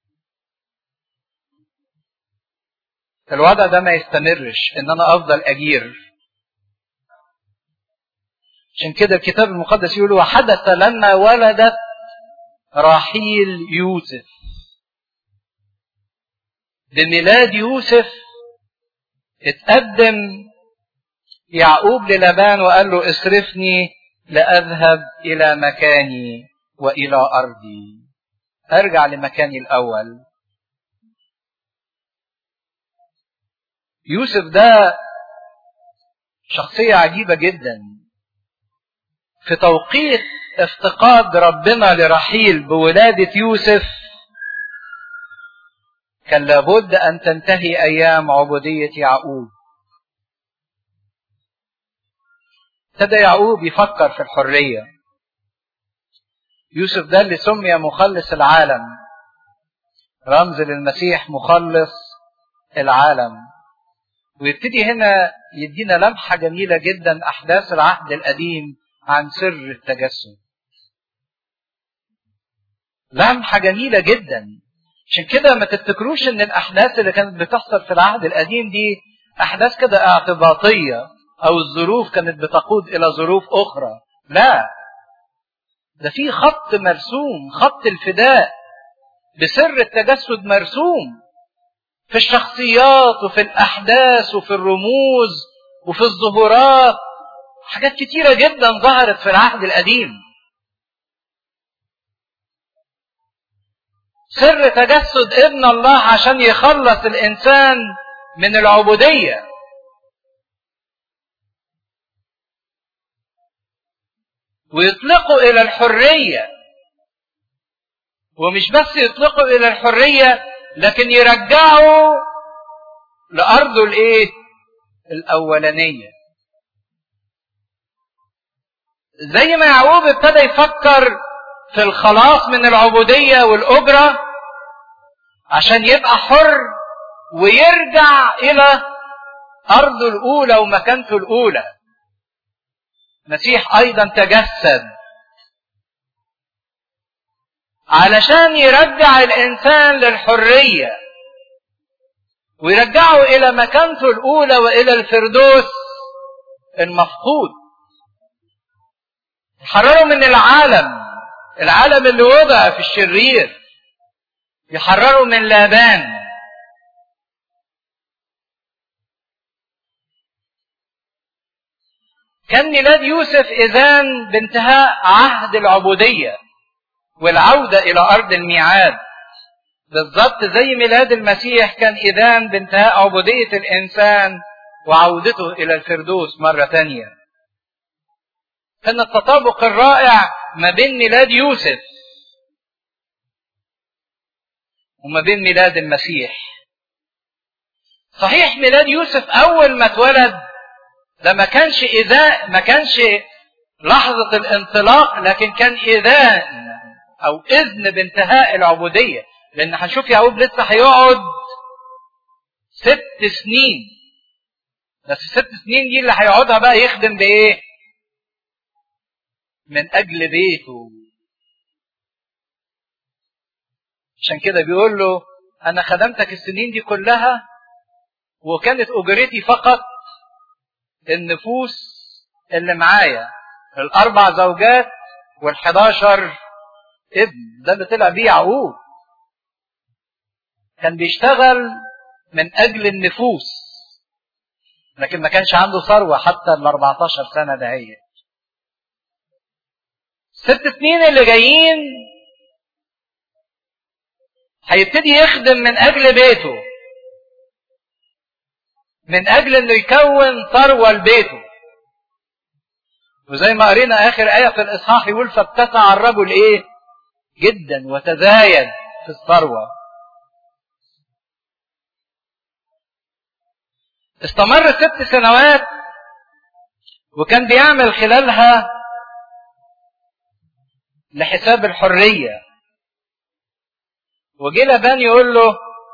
الوضع ده ما يستمرش ان انا افضل اجير عشان كده الكتاب المقدس يقول وحدث لما ولدت رحيل يوسف بميلاد يوسف اتقدم يعقوب للبان وقال له اصرفني لأذهب إلى مكاني وإلى أرضي أرجع لمكاني الأول يوسف ده شخصية عجيبة جدا في توقيت افتقاد ربنا لرحيل بولادة يوسف كان لابد أن تنتهي أيام عبودية يعقوب ابتدى يعقوب يفكر في الحرية يوسف ده اللي سمي مخلص العالم رمز للمسيح مخلص العالم ويبتدي هنا يدينا لمحة جميلة جدا أحداث العهد القديم عن سر التجسد لمحة جميلة جدا عشان كده ما تفتكروش ان الاحداث اللي كانت بتحصل في العهد القديم دي احداث كده اعتباطية او الظروف كانت بتقود الى ظروف اخرى لا ده في خط مرسوم خط الفداء بسر التجسد مرسوم في الشخصيات وفي الاحداث وفي الرموز وفي الظهورات حاجات كتيرة جدا ظهرت في العهد القديم سر تجسد ابن الله عشان يخلص الانسان من العبوديه ويطلقوا الى الحريه ومش بس يطلقوا الى الحريه لكن يرجعوا لارضه الايه الاولانيه زي ما يعقوب ابتدى يفكر في الخلاص من العبودية والأجرة عشان يبقى حر ويرجع إلى أرضه الأولى ومكانته الأولى. المسيح أيضا تجسد علشان يرجع الإنسان للحرية ويرجعه إلى مكانته الأولى وإلى الفردوس المفقود. يحرره من العالم العالم اللي وضع في الشرير يحرروا من لابان كان ميلاد يوسف إذان بانتهاء عهد العبودية والعودة إلى أرض الميعاد بالضبط زي ميلاد المسيح كان إذان بانتهاء عبودية الإنسان وعودته إلى الفردوس مرة ثانية كان التطابق الرائع ما بين ميلاد يوسف وما بين ميلاد المسيح صحيح ميلاد يوسف اول ما اتولد ده ما كانش اذاء ما كانش لحظة الانطلاق لكن كان اذان او اذن بانتهاء العبودية لان هنشوف يعقوب لسه هيقعد ست سنين بس الست سنين دي اللي هيقعدها بقى يخدم بايه من اجل بيته عشان كده بيقول له انا خدمتك السنين دي كلها وكانت اجرتي فقط النفوس اللي معايا الاربع زوجات والحداشر ابن ده اللي طلع بيه يعقوب كان بيشتغل من اجل النفوس لكن ما كانش عنده ثروه حتى ال 14 سنه دهيت ست سنين اللي جايين هيبتدي يخدم من اجل بيته من اجل انه يكون ثروه لبيته وزي ما قرينا اخر ايه في الاصحاح يقول فاتسع الرجل ايه جدا وتزايد في الثروه استمر ست سنوات وكان بيعمل خلالها لحساب الحرية وجه لبان يقول له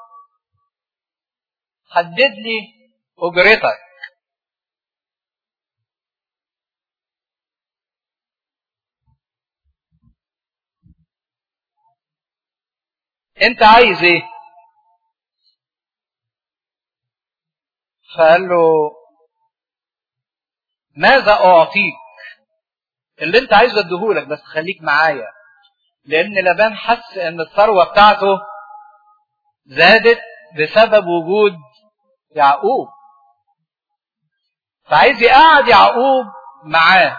حدد لي أجرتك انت عايز ايه فقال له ماذا اعطيك اللي انت عايزه اديهولك بس خليك معايا لان لبان حس ان الثروه بتاعته زادت بسبب وجود يعقوب فعايز يقعد يعقوب معاه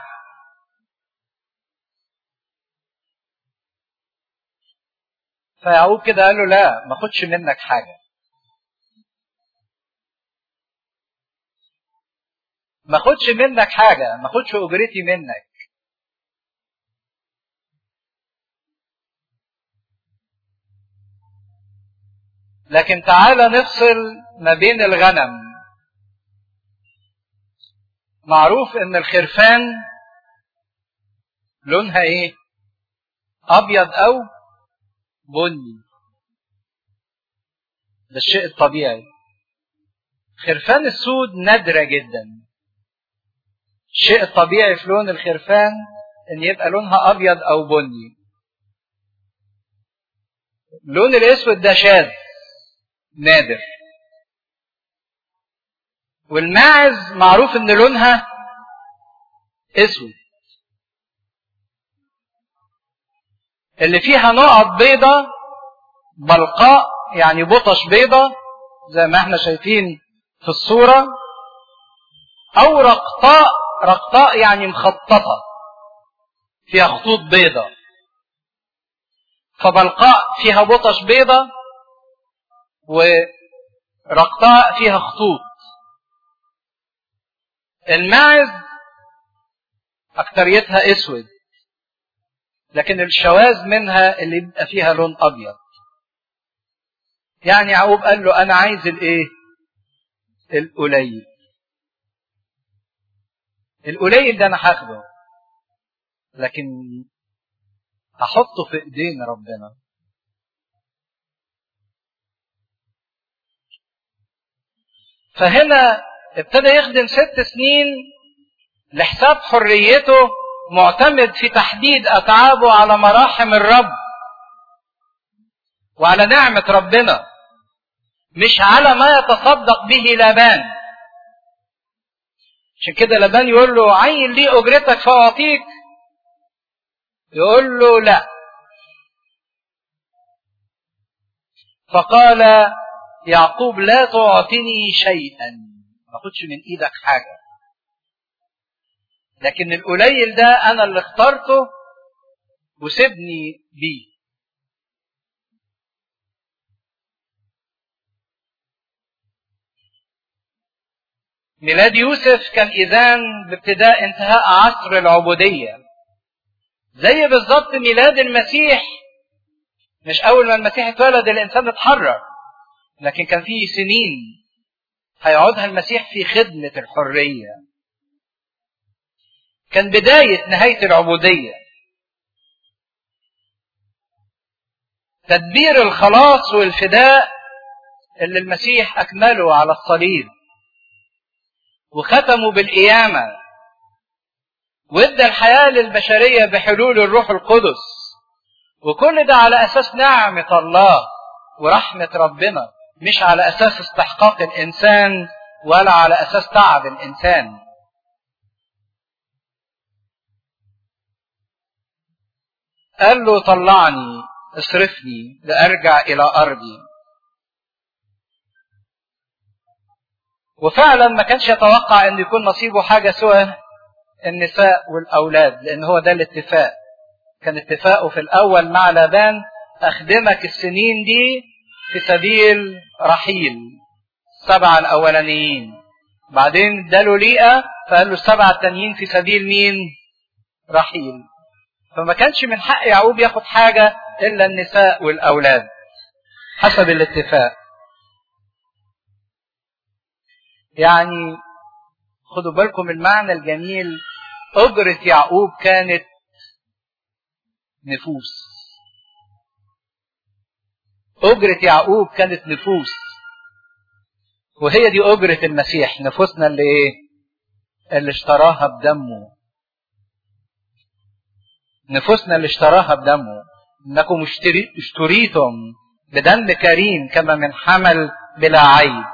فيعقوب كده قال له لا ما خدش منك حاجه ما خدش منك حاجه ما خدش اجرتي منك لكن تعالى نفصل ما بين الغنم معروف ان الخرفان لونها ايه ابيض او بني ده الشيء الطبيعي خرفان السود نادرة جدا الشيء الطبيعي في لون الخرفان ان يبقى لونها ابيض او بني اللون الاسود ده شاذ نادر والماعز معروف ان لونها اسود اللي فيها نقط بيضة بلقاء يعني بطش بيضة زي ما احنا شايفين في الصورة او رقطاء رقطاء يعني مخططة فيها خطوط بيضة فبلقاء فيها بطش بيضة ورقطاء فيها خطوط الماعز أكتريتها أسود لكن الشواذ منها اللي يبقى فيها لون أبيض يعني يعقوب قال له أنا عايز الإيه؟ القليل القليل ده أنا هاخده لكن هحطه في إيدين ربنا فهنا ابتدى يخدم ست سنين لحساب حريته معتمد في تحديد اتعابه على مراحم الرب وعلى نعمة ربنا مش على ما يتصدق به لابان عشان كده لابان يقول له عين لي اجرتك فاعطيك يقول له لا فقال يعقوب لا تعطني شيئا ما اخدش من ايدك حاجه لكن القليل ده انا اللي اخترته وسيبني بيه ميلاد يوسف كان اذان بابتداء انتهاء عصر العبوديه زي بالظبط ميلاد المسيح مش اول ما المسيح اتولد الانسان اتحرر لكن كان فيه سنين هيقعدها المسيح في خدمة الحرية كان بداية نهاية العبودية تدبير الخلاص والفداء اللي المسيح أكمله على الصليب وختمه بالقيامة وادى الحياة للبشرية بحلول الروح القدس وكل ده على أساس نعمة الله ورحمة ربنا مش على أساس استحقاق الإنسان ولا على أساس تعب الإنسان قال له طلعني اصرفني لأرجع إلى أرضي وفعلا ما كانش يتوقع أن يكون نصيبه حاجة سوى النساء والأولاد لأن هو ده الاتفاق كان اتفاقه في الأول مع لابان أخدمك السنين دي في سبيل رحيل السبعة الأولانيين بعدين اداله ليئة فقال له السبعة التانيين في سبيل مين؟ رحيل فما كانش من حق يعقوب ياخد حاجة إلا النساء والأولاد حسب الاتفاق يعني خدوا بالكم المعنى الجميل أجرة يعقوب كانت نفوس أجرة يعقوب كانت نفوس وهي دي أجرة المسيح نفوسنا اللي إيه؟ اللي اشتراها بدمه نفوسنا اللي اشتراها بدمه انكم اشتري اشتريتم بدم كريم كما من حمل بلا عيب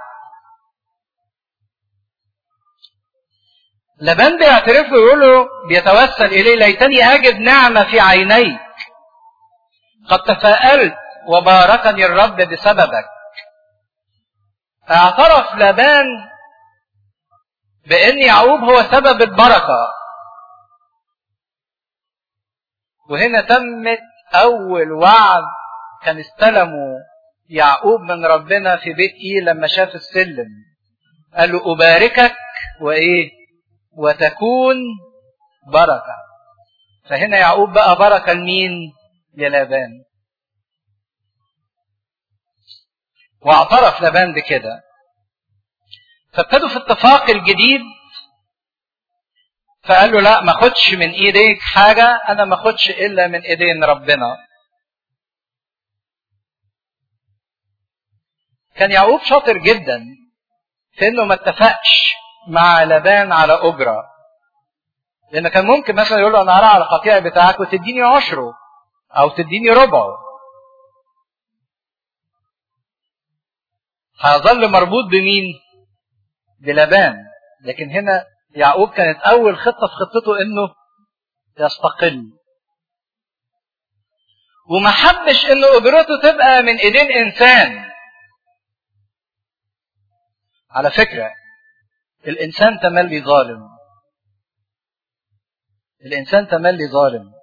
لبان بيعترف له ويقول له بيتوسل اليه ليتني اجد نعمه في عينيك قد تفاءلت وباركني الرب بسببك اعترف لبان بان يعقوب هو سبب البركه وهنا تمت اول وعد كان استلمه يعقوب من ربنا في بيت ايه لما شاف السلم قال له اباركك وايه وتكون بركه فهنا يعقوب بقى بركه لمين للابان واعترف لبان بكده فابتدوا في اتفاق الجديد فقال له لا ما خدش من ايديك حاجة انا ما خدش الا من ايدين ربنا كان يعقوب شاطر جدا في انه ما اتفقش مع لبان على اجرة لان كان ممكن مثلا يقول له انا هرى على القطيع بتاعك وتديني عشره او تديني ربعه هيظل مربوط بمين بلبان لكن هنا يعقوب كانت اول خطه في خطته انه يستقل وما حبش ان اجرته تبقى من ايدين انسان على فكره الانسان تملي ظالم الانسان تملي ظالم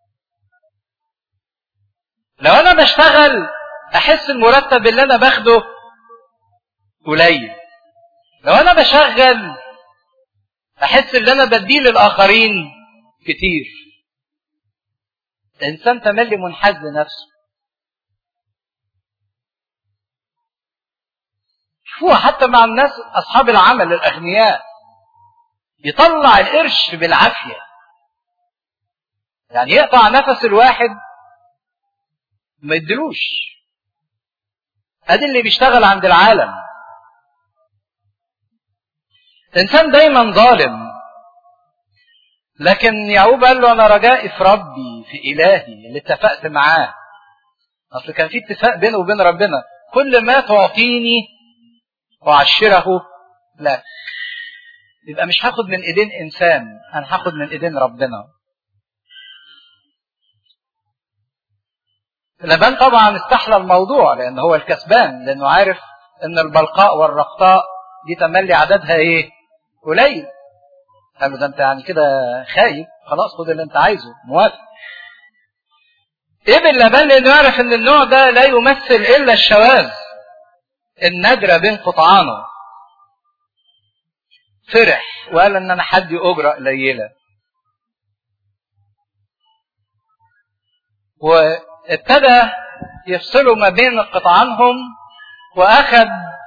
لو انا بشتغل احس المرتب اللي انا باخده قليل لو انا بشغل احس ان انا بديه للاخرين كتير الانسان تملي منحاز لنفسه شوفوها حتى مع الناس اصحاب العمل الاغنياء يطلع القرش بالعافيه يعني يقطع نفس الواحد ما يدلوش ادي اللي بيشتغل عند العالم الانسان دايما ظالم لكن يعقوب قال له انا رجائي في ربي في الهي اللي اتفقت معاه اصل كان في اتفاق بينه وبين ربنا كل ما تعطيني اعشره لا يبقى مش هاخد من ايدين انسان انا هاخد من ايدين ربنا لبان طبعا استحلى الموضوع لان هو الكسبان لانه عارف ان البلقاء والرقطاء دي تملي عددها ايه قليل قال له ده انت يعني كده خايف خلاص خد اللي انت عايزه موافق قبل لبان لانه يعرف ان النوع ده لا يمثل الا الشواذ النادره بين قطعانه فرح وقال ان انا حدي اجره قليله وابتدى يفصلوا ما بين قطعانهم واخذ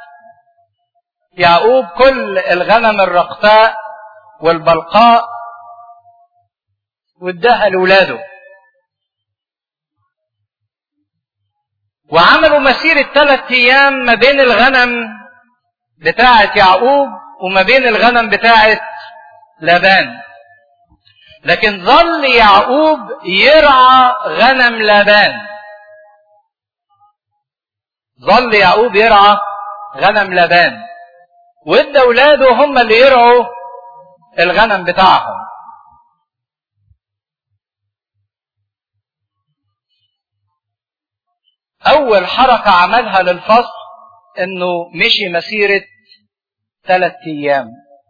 يعقوب كل الغنم الرقطاء والبلقاء واداها لاولاده وعملوا مسيرة ثلاث أيام ما بين الغنم بتاعة يعقوب وما بين الغنم بتاعة لابان لكن ظل يعقوب يرعى غنم لابان ظل يعقوب يرعى غنم لابان وادى اولاده هم اللي يرعوا الغنم بتاعهم اول حركة عملها للفصل انه مشي مسيرة ثلاث ايام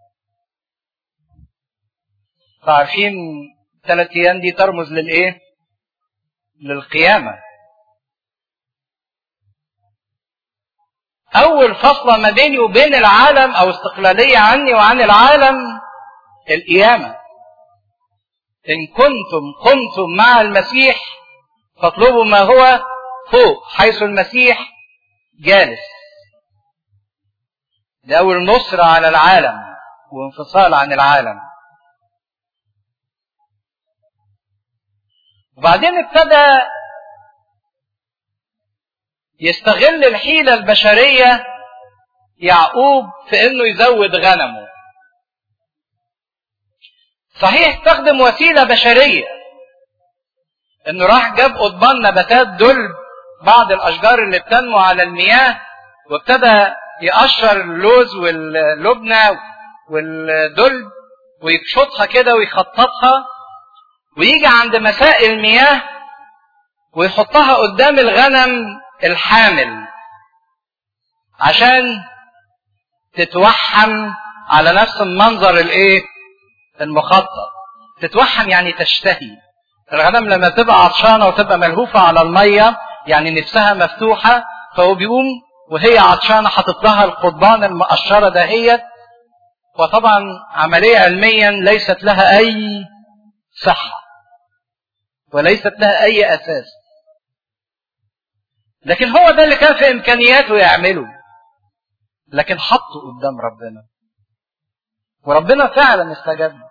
عارفين ثلاث ايام دي ترمز للايه للقيامة اول فصلة ما بيني وبين العالم او استقلالية عني وعن العالم القيامة ان كنتم قمتم مع المسيح فاطلبوا ما هو فوق حيث المسيح جالس ده اول نصرة على العالم وانفصال عن العالم وبعدين ابتدى يستغل الحيلة البشرية يعقوب في انه يزود غنمه صحيح استخدم وسيلة بشرية انه راح جاب قضبان نباتات دلب بعض الاشجار اللي بتنمو على المياه وابتدى يقشر اللوز واللبنة والدلب ويقشطها كده ويخططها ويجي عند مساء المياه ويحطها قدام الغنم الحامل عشان تتوحم على نفس المنظر الايه المخطط تتوحم يعني تشتهي الغنم لما تبقى عطشانه وتبقى ملهوفه على الميه يعني نفسها مفتوحه فهو بيقوم وهي عطشانه حاطط لها القضبان المقشره دهيت وطبعا عمليه علميا ليست لها اي صحه وليست لها اي اساس لكن هو ده اللي كان في امكانياته يعمله لكن حطه قدام ربنا وربنا فعلا استجاب له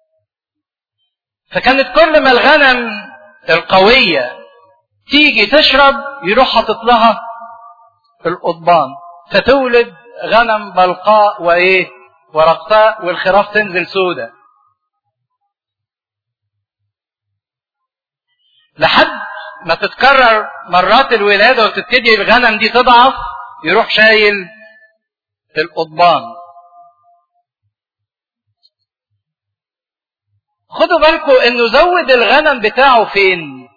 فكانت كل ما الغنم القوية تيجي تشرب يروح حاطط لها القضبان فتولد غنم بلقاء وايه ورقطاء والخراف تنزل سودة لحد ما تتكرر مرات الولادة وتبتدي الغنم دي تضعف يروح شايل القضبان خدوا بالكم انه زود الغنم بتاعه فين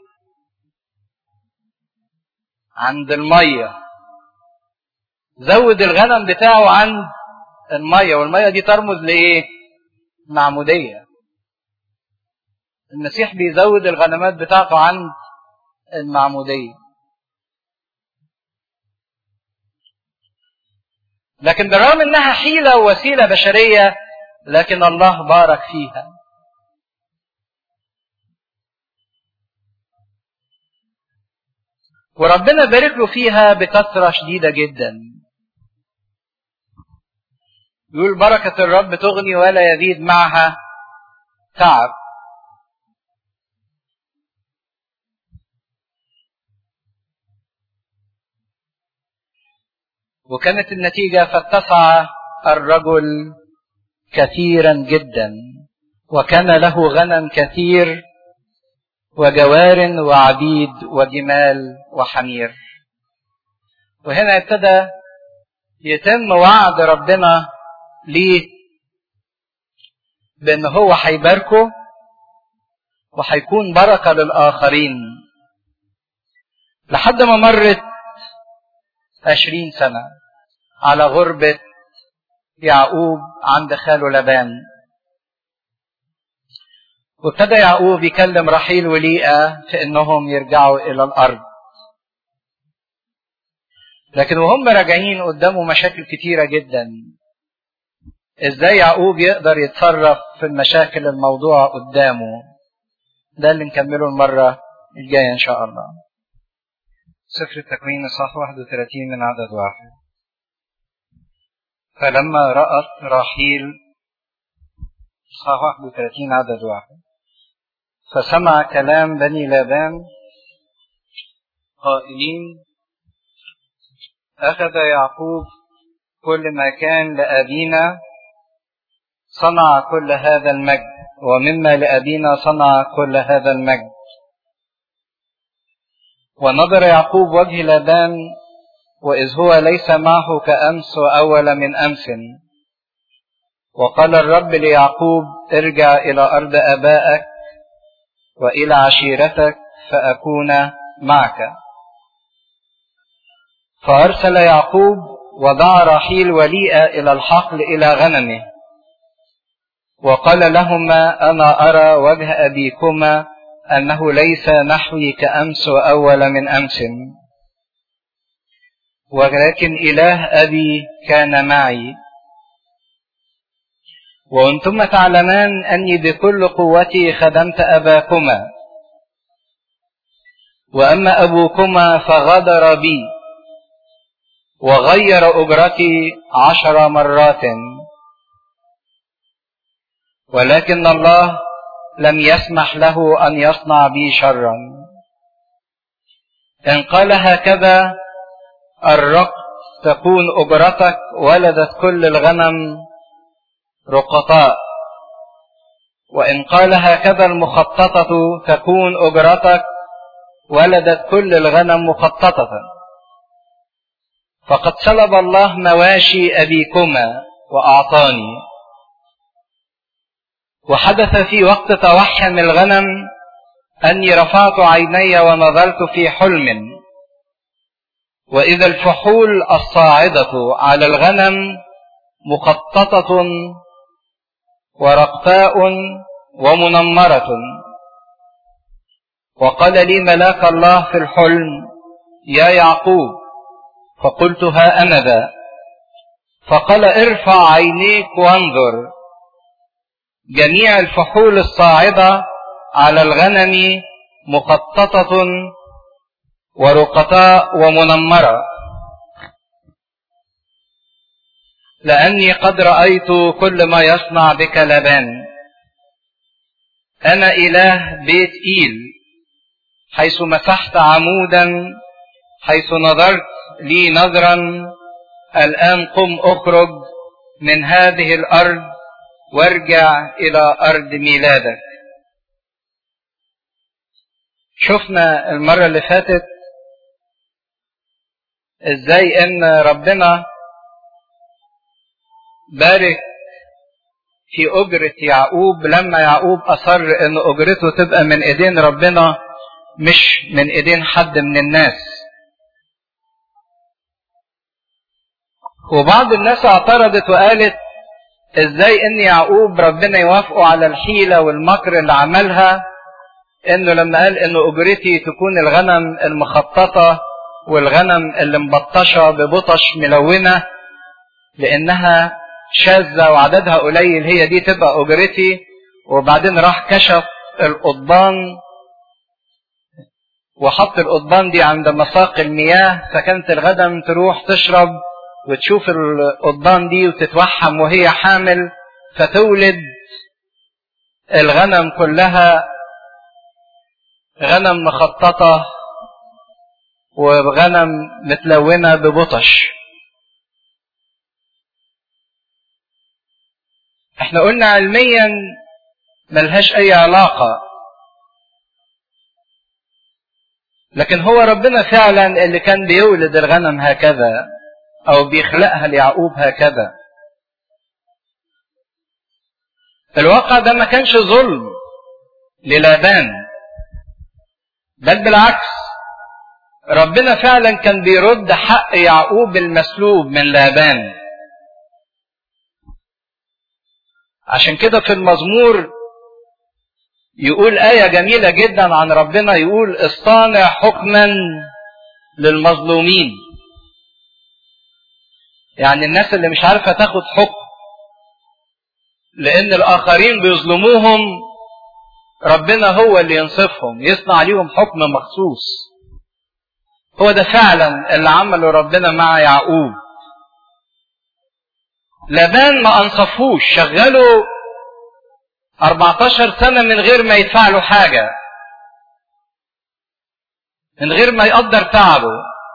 عند الميه زود الغنم بتاعه عند الميه والميه دي ترمز لايه معموديه المسيح بيزود الغنمات بتاعته عند المعموديه لكن بالرغم انها حيله ووسيله بشريه لكن الله بارك فيها وربنا بارك له فيها بكثرة شديدة جدا يقول بركة الرب تغني ولا يزيد معها تعب وكانت النتيجة فاتسع الرجل كثيرا جدا وكان له غنم كثير وجوار وعبيد وجمال وحمير وهنا ابتدى يتم وعد ربنا ليه بان هو هيباركه وهيكون بركة للآخرين لحد ما مرت عشرين سنة على غربة يعقوب عند خاله لبان وابتدى يعقوب يكلم رحيل وليئة في انهم يرجعوا الى الارض لكن وهم راجعين قدامه مشاكل كتيرة جدا ازاي يعقوب يقدر يتصرف في المشاكل الموضوعة قدامه ده اللي نكمله المرة الجاية ان شاء الله سفر التكوين اصحاح 31 من عدد واحد فلما رأت راحيل اصحاح 31 عدد واحد فسمع كلام بني لابان قائلين أخذ يعقوب كل ما كان لأبينا صنع كل هذا المجد ومما لأبينا صنع كل هذا المجد ونظر يعقوب وجه لابان وإذ هو ليس معه كأمس وأول من أمس وقال الرب ليعقوب ارجع إلى أرض آبائك وإلى عشيرتك فأكون معك فأرسل يعقوب ودعا رحيل وليئة إلى الحقل إلى غنمه وقال لهما أنا أرى وجه أبيكما أنه ليس نحوي كأمس وأول من أمس ولكن إله أبي كان معي وأنتم تعلمان أني بكل قوتي خدمت أباكما وأما أبوكما فغدر بي وغير أجرتي عشر مرات ولكن الله لم يسمح له أن يصنع بي شرا إن قال هكذا الرق تكون أجرتك ولدت كل الغنم رقطاء وإن قال هكذا المخططة تكون أجرتك ولدت كل الغنم مخططة فقد سلب الله مواشي أبيكما وأعطاني وحدث في وقت توحم الغنم أني رفعت عيني ونظرت في حلم وإذا الفحول الصاعدة على الغنم مخططة ورقفاء ومنمرة وقال لي ملاك الله في الحلم يا يعقوب فقلت ها أنا ذا فقال ارفع عينيك وانظر جميع الفحول الصاعدة على الغنم مخططة ورقطاء ومنمرة لأني قد رأيت كل ما يصنع بك لبان أنا إله بيت إيل حيث مسحت عمودا حيث نظرت لي نظرا الآن قم أخرج من هذه الأرض وارجع إلى أرض ميلادك شفنا المرة اللي فاتت ازاي ان ربنا بارك في أجرة يعقوب لما يعقوب أصر إن أجرته تبقى من إيدين ربنا مش من إيدين حد من الناس. وبعض الناس اعترضت وقالت إزاي إن يعقوب ربنا يوافقه على الحيلة والمكر اللي عملها إنه لما قال إن أجرتي تكون الغنم المخططة والغنم اللي مبطشة ببطش ملونة لأنها شاذة وعددها قليل هي دي تبقى أجرتي وبعدين راح كشف القضبان وحط القضبان دي عند مساق المياه فكانت الغنم تروح تشرب وتشوف القضبان دي وتتوحم وهي حامل فتولد الغنم كلها غنم مخططة وغنم متلونة ببطش احنا قلنا علميا ملهاش اي علاقة لكن هو ربنا فعلا اللي كان بيولد الغنم هكذا او بيخلقها ليعقوب هكذا الواقع ده ما كانش ظلم للابان بل بالعكس ربنا فعلا كان بيرد حق يعقوب المسلوب من لابان عشان كده في المزمور يقول آية جميلة جدا عن ربنا يقول اصطانع حكما للمظلومين يعني الناس اللي مش عارفة تاخد حكم لأن الآخرين بيظلموهم ربنا هو اللي ينصفهم يصنع ليهم حكم مخصوص هو ده فعلا اللي عمله ربنا مع يعقوب لبان ما انصفوش شغله 14 سنة من غير ما يدفع له حاجة من غير ما يقدر تعبه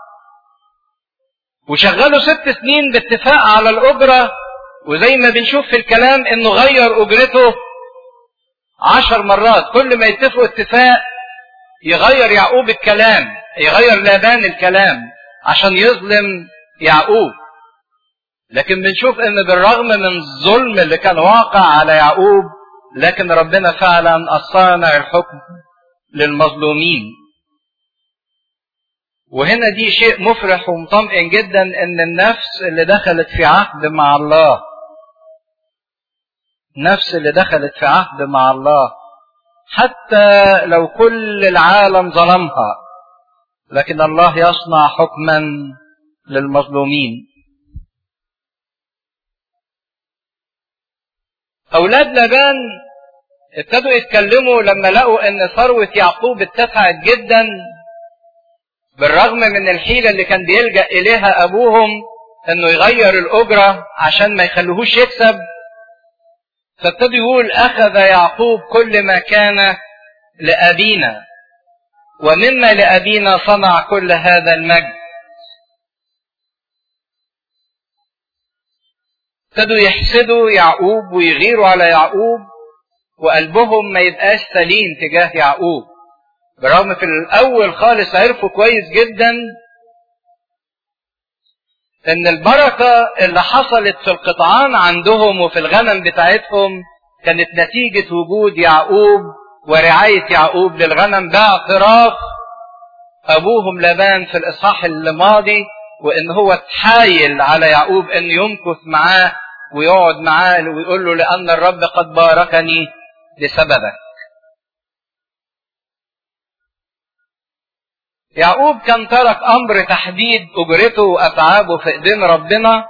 وشغله ست سنين باتفاق على الأجرة وزي ما بنشوف في الكلام انه غير أجرته عشر مرات كل ما يتفقوا اتفاق يغير يعقوب الكلام يغير لابان الكلام عشان يظلم يعقوب لكن بنشوف ان بالرغم من الظلم اللي كان واقع على يعقوب لكن ربنا فعلا الصانع الحكم للمظلومين وهنا دي شيء مفرح ومطمئن جدا ان النفس اللي دخلت في عهد مع الله النفس اللي دخلت في عهد مع الله حتى لو كل العالم ظلمها لكن الله يصنع حكما للمظلومين أولاد لبان ابتدوا يتكلموا لما لقوا إن ثروة يعقوب ارتفعت جدا بالرغم من الحيلة اللي كان بيلجأ إليها أبوهم إنه يغير الأجرة عشان ما يخلوهوش يكسب فابتدوا يقول أخذ يعقوب كل ما كان لأبينا ومما لأبينا صنع كل هذا المجد ابتدوا يحسدوا يعقوب ويغيروا على يعقوب وقلبهم ما يبقاش سليم تجاه يعقوب برغم في الاول خالص عرفوا كويس جدا ان البركة اللي حصلت في القطعان عندهم وفي الغنم بتاعتهم كانت نتيجة وجود يعقوب ورعاية يعقوب للغنم باعتراف ابوهم لبان في الاصحاح الماضي وان هو اتحايل على يعقوب ان يمكث معاه ويقعد معاه ويقول له لان الرب قد باركني لسببك يعقوب كان ترك امر تحديد اجرته واتعابه في ايدين ربنا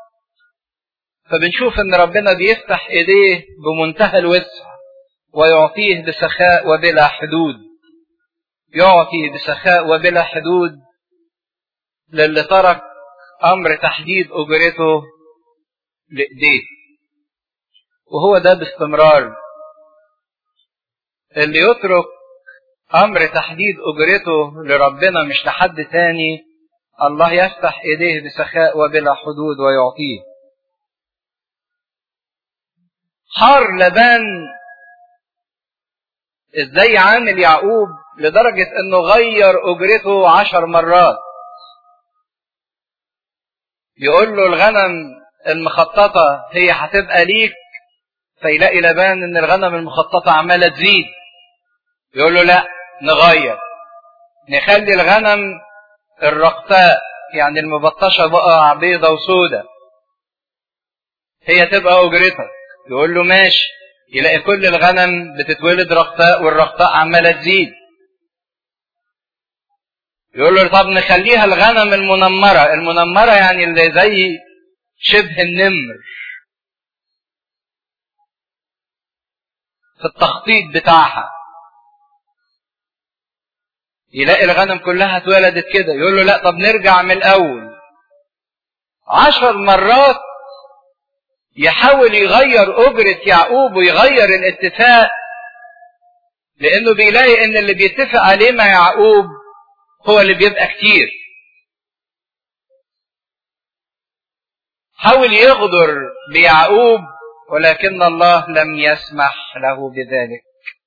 فبنشوف ان ربنا بيفتح ايديه بمنتهى الوسع ويعطيه بسخاء وبلا حدود يعطي بسخاء وبلا حدود للي ترك امر تحديد اجرته لايديه وهو ده باستمرار اللي يترك امر تحديد اجرته لربنا مش لحد تاني الله يفتح ايديه بسخاء وبلا حدود ويعطيه حار لبان ازاي عامل يعقوب لدرجة انه غير اجرته عشر مرات يقول له الغنم المخططة هي هتبقى ليك فيلاقي لبان ان الغنم المخططة عمالة تزيد يقول له لا نغير نخلي الغنم الرقتاء يعني المبطشة بقى بيضة وسودة هي تبقى اجرتك يقول له ماشي يلاقي كل الغنم بتتولد رقتاء والرقتاء عمالة تزيد يقول له طب نخليها الغنم المنمرة المنمرة يعني اللي زي شبه النمر في التخطيط بتاعها يلاقي الغنم كلها اتولدت كده يقول له لا طب نرجع من الاول عشر مرات يحاول يغير اجرة يعقوب ويغير الاتفاق لانه بيلاقي ان اللي بيتفق عليه مع يعقوب هو اللي بيبقى كتير حاول يغدر بيعقوب ولكن الله لم يسمح له بذلك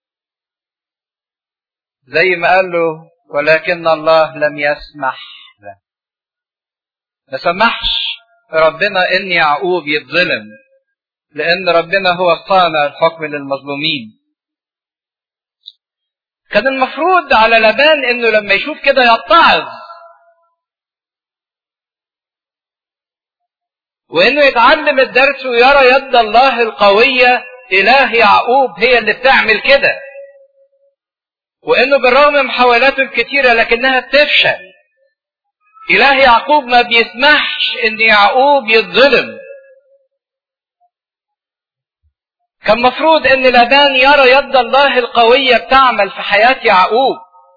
زي ما قال له ولكن الله لم يسمح له ما سمحش ربنا ان يعقوب يتظلم لان ربنا هو صانع الحكم للمظلومين كان المفروض على لبان انه لما يشوف كده يتعظ وانه يتعلم الدرس ويرى يد الله القوية اله يعقوب هي اللي بتعمل كده وانه بالرغم من محاولاته الكتيرة لكنها بتفشل اله يعقوب ما بيسمحش ان يعقوب يتظلم كان مفروض ان لبان يرى يد الله القوية بتعمل في حياة يعقوب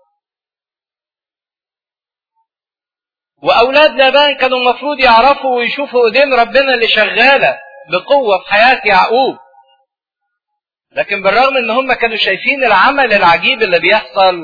واولاد لبان كانوا المفروض يعرفوا ويشوفوا ايدين ربنا اللي شغالة بقوة في حياة يعقوب لكن بالرغم ان هم كانوا شايفين العمل العجيب اللي بيحصل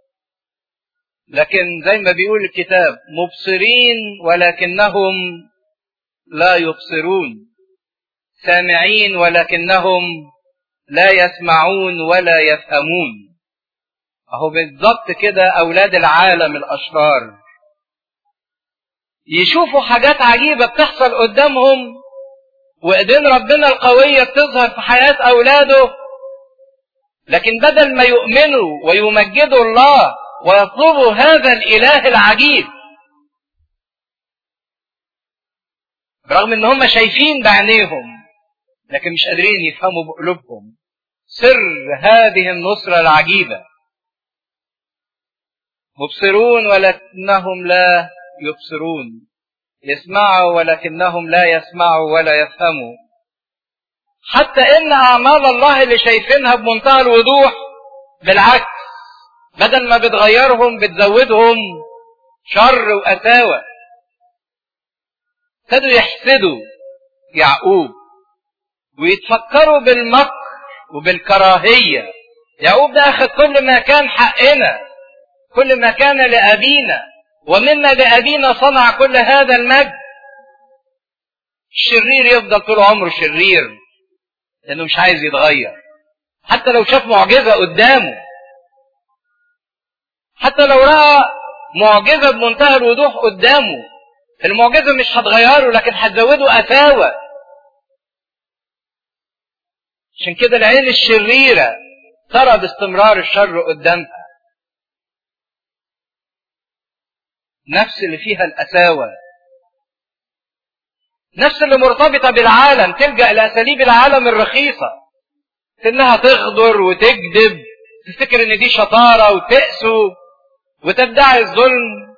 لكن زي ما بيقول الكتاب مبصرين ولكنهم لا يبصرون سامعين ولكنهم لا يسمعون ولا يفهمون اهو بالظبط كده اولاد العالم الاشرار يشوفوا حاجات عجيبة بتحصل قدامهم وايدين ربنا القوية بتظهر في حياة اولاده لكن بدل ما يؤمنوا ويمجدوا الله ويطلبوا هذا الاله العجيب برغم ان هم شايفين بعينيهم لكن مش قادرين يفهموا بقلوبهم سر هذه النصرة العجيبة مبصرون ولكنهم لا يبصرون يسمعوا ولكنهم لا يسمعوا ولا يفهموا حتى ان اعمال الله اللي شايفينها بمنتهى الوضوح بالعكس بدل ما بتغيرهم بتزودهم شر وقساوة ابتدوا يحسدوا يعقوب ويتفكروا بالمكر وبالكراهية يعقوب ده أخذ كل ما كان حقنا كل ما كان لأبينا ومما لأبينا صنع كل هذا المجد الشرير يفضل طول عمره شرير لأنه مش عايز يتغير حتى لو شاف معجزة قدامه حتى لو رأى معجزة بمنتهى الوضوح قدامه المعجزة مش هتغيره لكن هتزوده قساوة عشان كده العين الشريرة ترى باستمرار الشر قدامها نفس اللي فيها القساوة نفس اللي مرتبطة بالعالم تلجأ لأساليب العالم الرخيصة إنها تغدر وتكذب تفتكر إن دي شطارة وتقسو وتدعي الظلم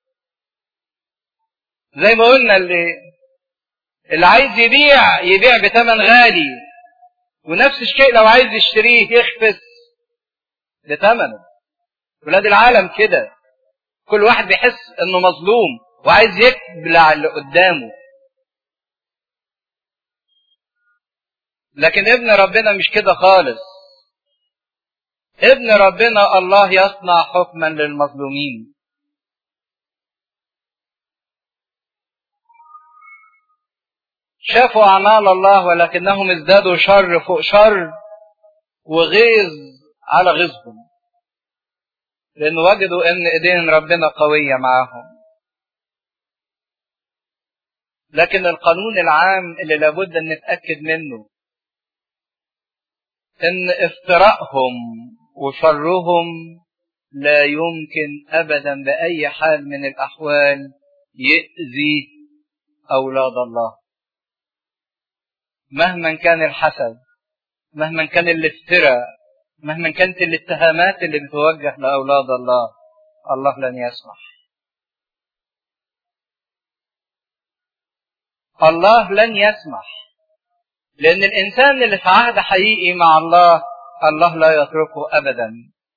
زي ما قلنا اللي اللي عايز يبيع يبيع بثمن غالي ونفس الشيء لو عايز يشتريه يخفس بثمنه ولاد العالم كده كل واحد بيحس انه مظلوم وعايز يبلع اللي قدامه لكن ابن ربنا مش كده خالص ابن ربنا الله يصنع حكما للمظلومين شافوا أعمال الله ولكنهم ازدادوا شر فوق شر وغيظ على غيظهم لأن وجدوا إن إيدين ربنا قوية معاهم لكن القانون العام اللي لابد أن نتأكد منه إن افتراءهم وشرهم لا يمكن أبدا بأي حال من الأحوال يأذي أولاد الله مهما كان الحسد مهما كان الافتراء مهما كانت الاتهامات اللي بتوجه لأولاد الله الله لن يسمح الله لن يسمح لأن الإنسان اللي في عهد حقيقي مع الله الله لا يتركه أبدا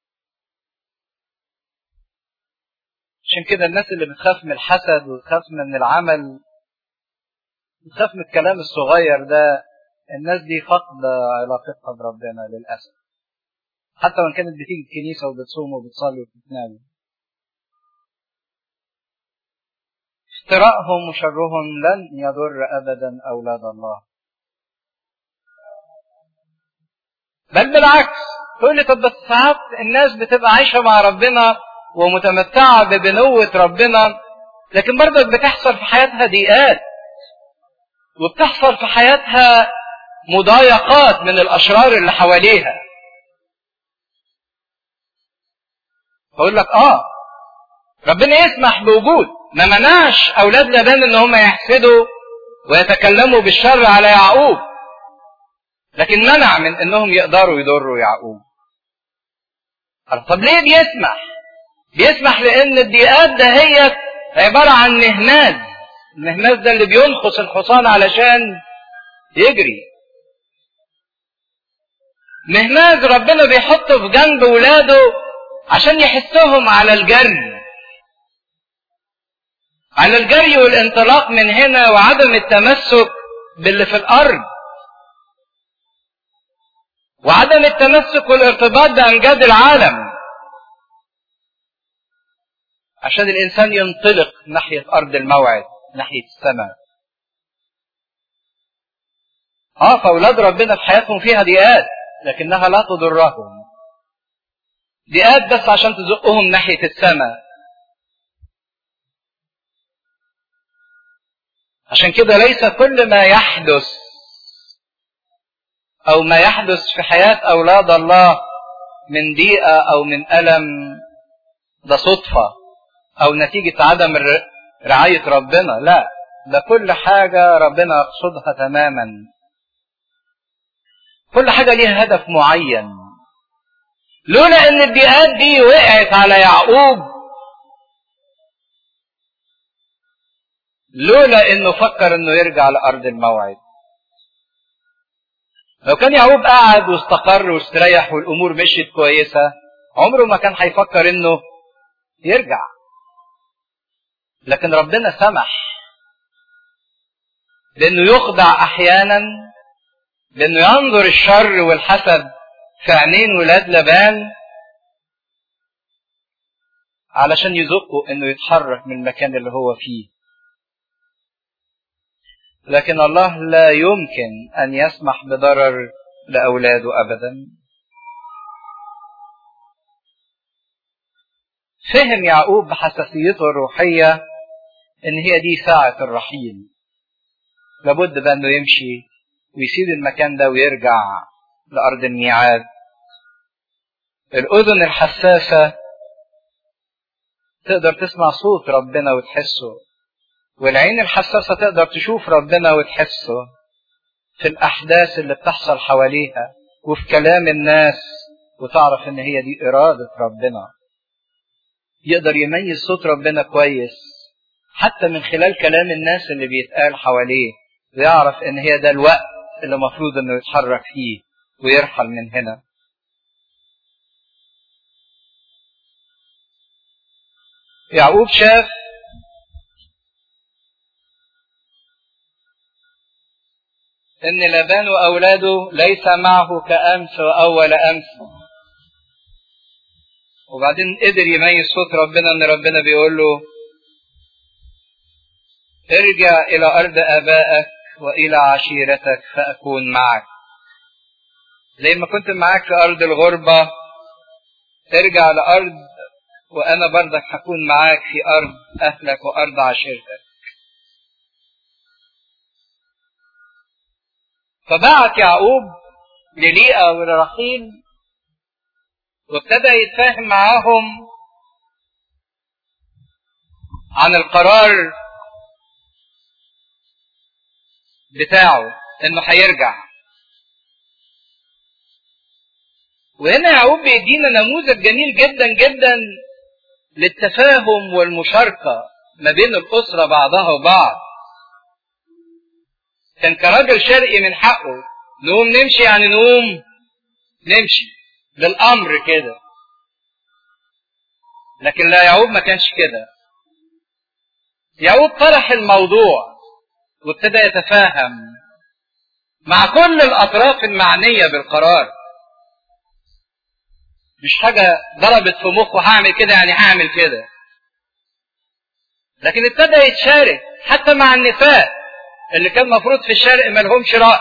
عشان كده الناس اللي بتخاف من الحسد وتخاف من العمل بتخاف من الكلام الصغير ده الناس دي فاقدة علاقتها بربنا للأسف حتى وإن كانت بتيجي الكنيسة وبتصوم وبتصلي وبتتنام افتراءهم وشرهم لن يضر أبدا أولاد الله بل بالعكس تقول لي طب بس ساعات الناس بتبقى عايشة مع ربنا ومتمتعة ببنوة ربنا لكن برضك بتحصل في حياتها ضيقات وبتحصل في حياتها مضايقات من الاشرار اللي حواليها اقول لك اه ربنا يسمح بوجود ما منعش اولاد لبان ان هم يحسدوا ويتكلموا بالشر على يعقوب لكن منع من انهم يقدروا يضروا يعقوب طب ليه بيسمح بيسمح لان الضيقات ده هي عباره عن مهماز المهماز ده اللي بينخص الحصان علشان يجري مهماز ربنا بيحطه في جنب ولاده عشان يحسهم على الجري على الجري والانطلاق من هنا وعدم التمسك باللي في الارض وعدم التمسك والارتباط بامجاد العالم عشان الانسان ينطلق ناحيه ارض الموعد ناحيه السماء اه فاولاد ربنا في حياتهم فيها ضيقات لكنها لا تضرهم ضيقات بس عشان تزقهم ناحيه السماء عشان كده ليس كل ما يحدث او ما يحدث في حياه اولاد الله من ضيقه او من الم ده صدفه او نتيجه عدم رعايه ربنا لا ده كل حاجه ربنا يقصدها تماما كل حاجه ليها هدف معين لولا ان الضيقات دي وقعت على يعقوب لولا انه فكر انه يرجع لارض الموعد لو كان يعقوب قعد واستقر واستريح والامور مشيت كويسه عمره ما كان هيفكر انه يرجع لكن ربنا سمح لانه يخضع احيانا لانه ينظر الشر والحسد في عينين ولاد لبان علشان يزقه انه يتحرك من المكان اللي هو فيه لكن الله لا يمكن ان يسمح بضرر لاولاده ابدا فهم يعقوب بحساسيته الروحيه ان هي دي ساعه الرحيل لابد بانه يمشي ويسيب المكان ده ويرجع لارض الميعاد الاذن الحساسه تقدر تسمع صوت ربنا وتحسه والعين الحساسة تقدر تشوف ربنا وتحسه في الأحداث اللي بتحصل حواليها وفي كلام الناس وتعرف إن هي دي إرادة ربنا يقدر يميز صوت ربنا كويس حتى من خلال كلام الناس اللي بيتقال حواليه ويعرف إن هي ده الوقت اللي المفروض إنه يتحرك فيه ويرحل من هنا يعقوب شاف ان لابان واولاده ليس معه كامس واول امس وبعدين قدر يميز صوت ربنا ان ربنا بيقول له ارجع الى ارض ابائك والى عشيرتك فاكون معك زي ما كنت معاك في ارض الغربه ارجع لارض وانا برضك هكون معاك في ارض اهلك وارض عشيرتك فبعت يعقوب لليئة ولرحيل وابتدى يتفاهم معاهم عن القرار بتاعه انه هيرجع وهنا يعقوب بيدينا نموذج جميل جدا جدا للتفاهم والمشاركة ما بين الأسرة بعضها وبعض كان كراجل شرقي من حقه نقوم نمشي يعني نقوم نمشي بالامر كده لكن لا يعقوب ما كانش كده يعقوب طرح الموضوع وابتدى يتفاهم مع كل الاطراف المعنيه بالقرار مش حاجه ضربت في مخه هعمل كده يعني هعمل كده لكن ابتدى يتشارك حتى مع النساء اللي كان مفروض في الشرق ما لهمش رأي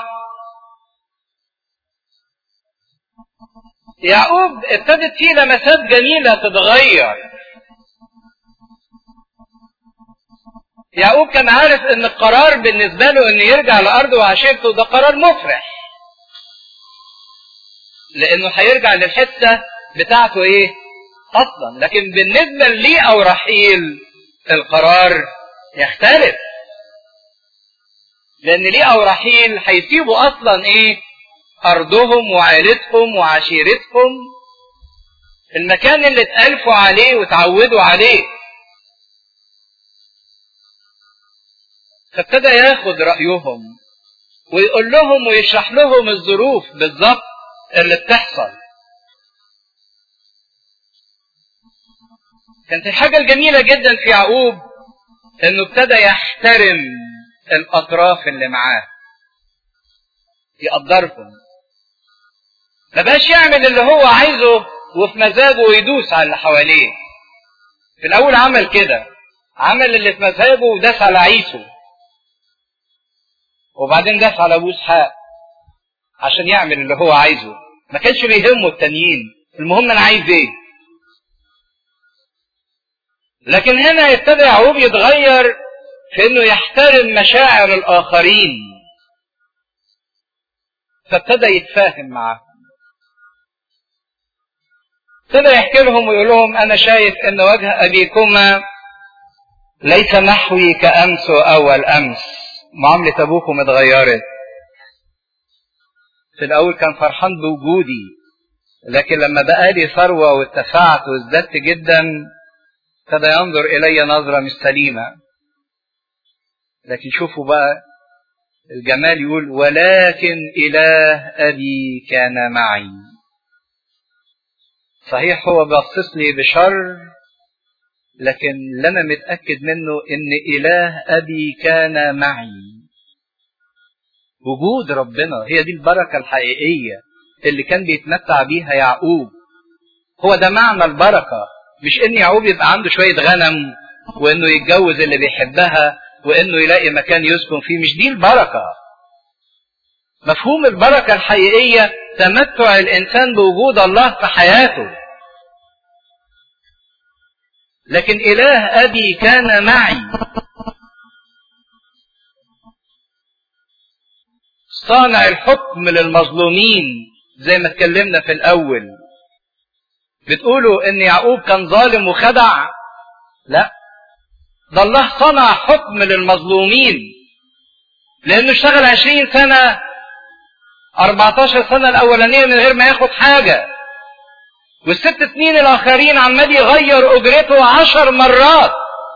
يعقوب ابتدت فيه لمسات جميلة تتغير يعقوب كان عارف ان القرار بالنسبة له ان يرجع لأرضه وعشيرته ده قرار مفرح لانه هيرجع للحتة بتاعته ايه اصلا لكن بالنسبة لي او رحيل القرار يختلف لان ليه او رحيل هيسيبوا اصلا ايه ارضهم وعائلتهم وعشيرتهم المكان اللي اتالفوا عليه وتعودوا عليه فابتدى ياخد رايهم ويقول لهم ويشرح لهم الظروف بالظبط اللي بتحصل كانت الحاجه الجميله جدا في يعقوب انه ابتدى يحترم الاطراف اللي معاه يقدرهم ما بقاش يعمل اللي هو عايزه وفي مزاجه ويدوس على اللي حواليه في الاول عمل كده عمل اللي في مزاجه وداس على عيسو وبعدين داس على ابو اسحاق عشان يعمل اللي هو عايزه ما كانش بيهمه التانيين المهم انا عايز ايه لكن هنا يبتدى يعقوب يتغير في انه يحترم مشاعر الاخرين فابتدى يتفاهم معاهم ابتدى يحكي لهم ويقول لهم انا شايف ان وجه ابيكما ليس نحوي كامس واول امس معامله ابوكم اتغيرت في الاول كان فرحان بوجودي لكن لما بقى لي ثروه واتسعت وازددت جدا ابتدى ينظر الي نظره مش سليمه لكن شوفوا بقى الجمال يقول ولكن إله أبي كان معي صحيح هو بصص لي بشر لكن اللي أنا متأكد منه إن إله أبي كان معي وجود ربنا هي دي البركة الحقيقية اللي كان بيتمتع بيها يعقوب هو ده معنى البركة مش إن يعقوب يبقى عنده شوية غنم وإنه يتجوز اللي بيحبها وانه يلاقي مكان يسكن فيه مش دي البركه مفهوم البركه الحقيقيه تمتع الانسان بوجود الله في حياته لكن اله ابي كان معي صانع الحكم للمظلومين زي ما اتكلمنا في الاول بتقولوا ان يعقوب كان ظالم وخدع لا ده الله صنع حكم للمظلومين لانه اشتغل عشرين سنة 14 سنة الاولانية من غير ما ياخد حاجة والست سنين الاخرين عمال يغير اجرته عشر مرات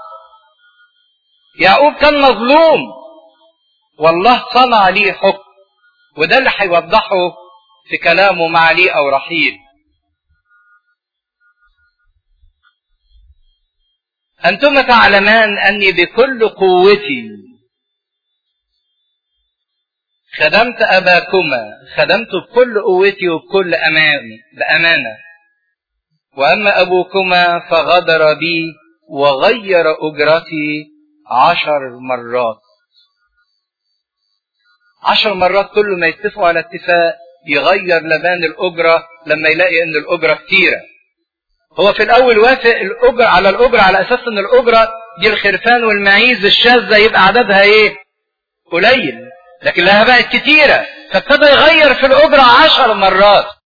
يعقوب كان مظلوم والله صنع ليه حكم وده اللي هيوضحه في كلامه مع ليه او رحيل أنتم تعلمان أني بكل قوتي خدمت أباكما خدمت بكل قوتي وبكل أمان بأمانة وأما أبوكما فغدر بي وغير أجرتي عشر مرات عشر مرات كل ما يتفقوا على اتفاق يغير لبان الأجرة لما يلاقي إن الأجرة كتيرة هو في الأول وافق الأجر على الأجرة على أساس إن الأجرة دي الخرفان والمعيز الشاذة يبقى عددها إيه؟ قليل لكن لها بقت كتيرة فابتدى يغير في الأجرة عشر مرات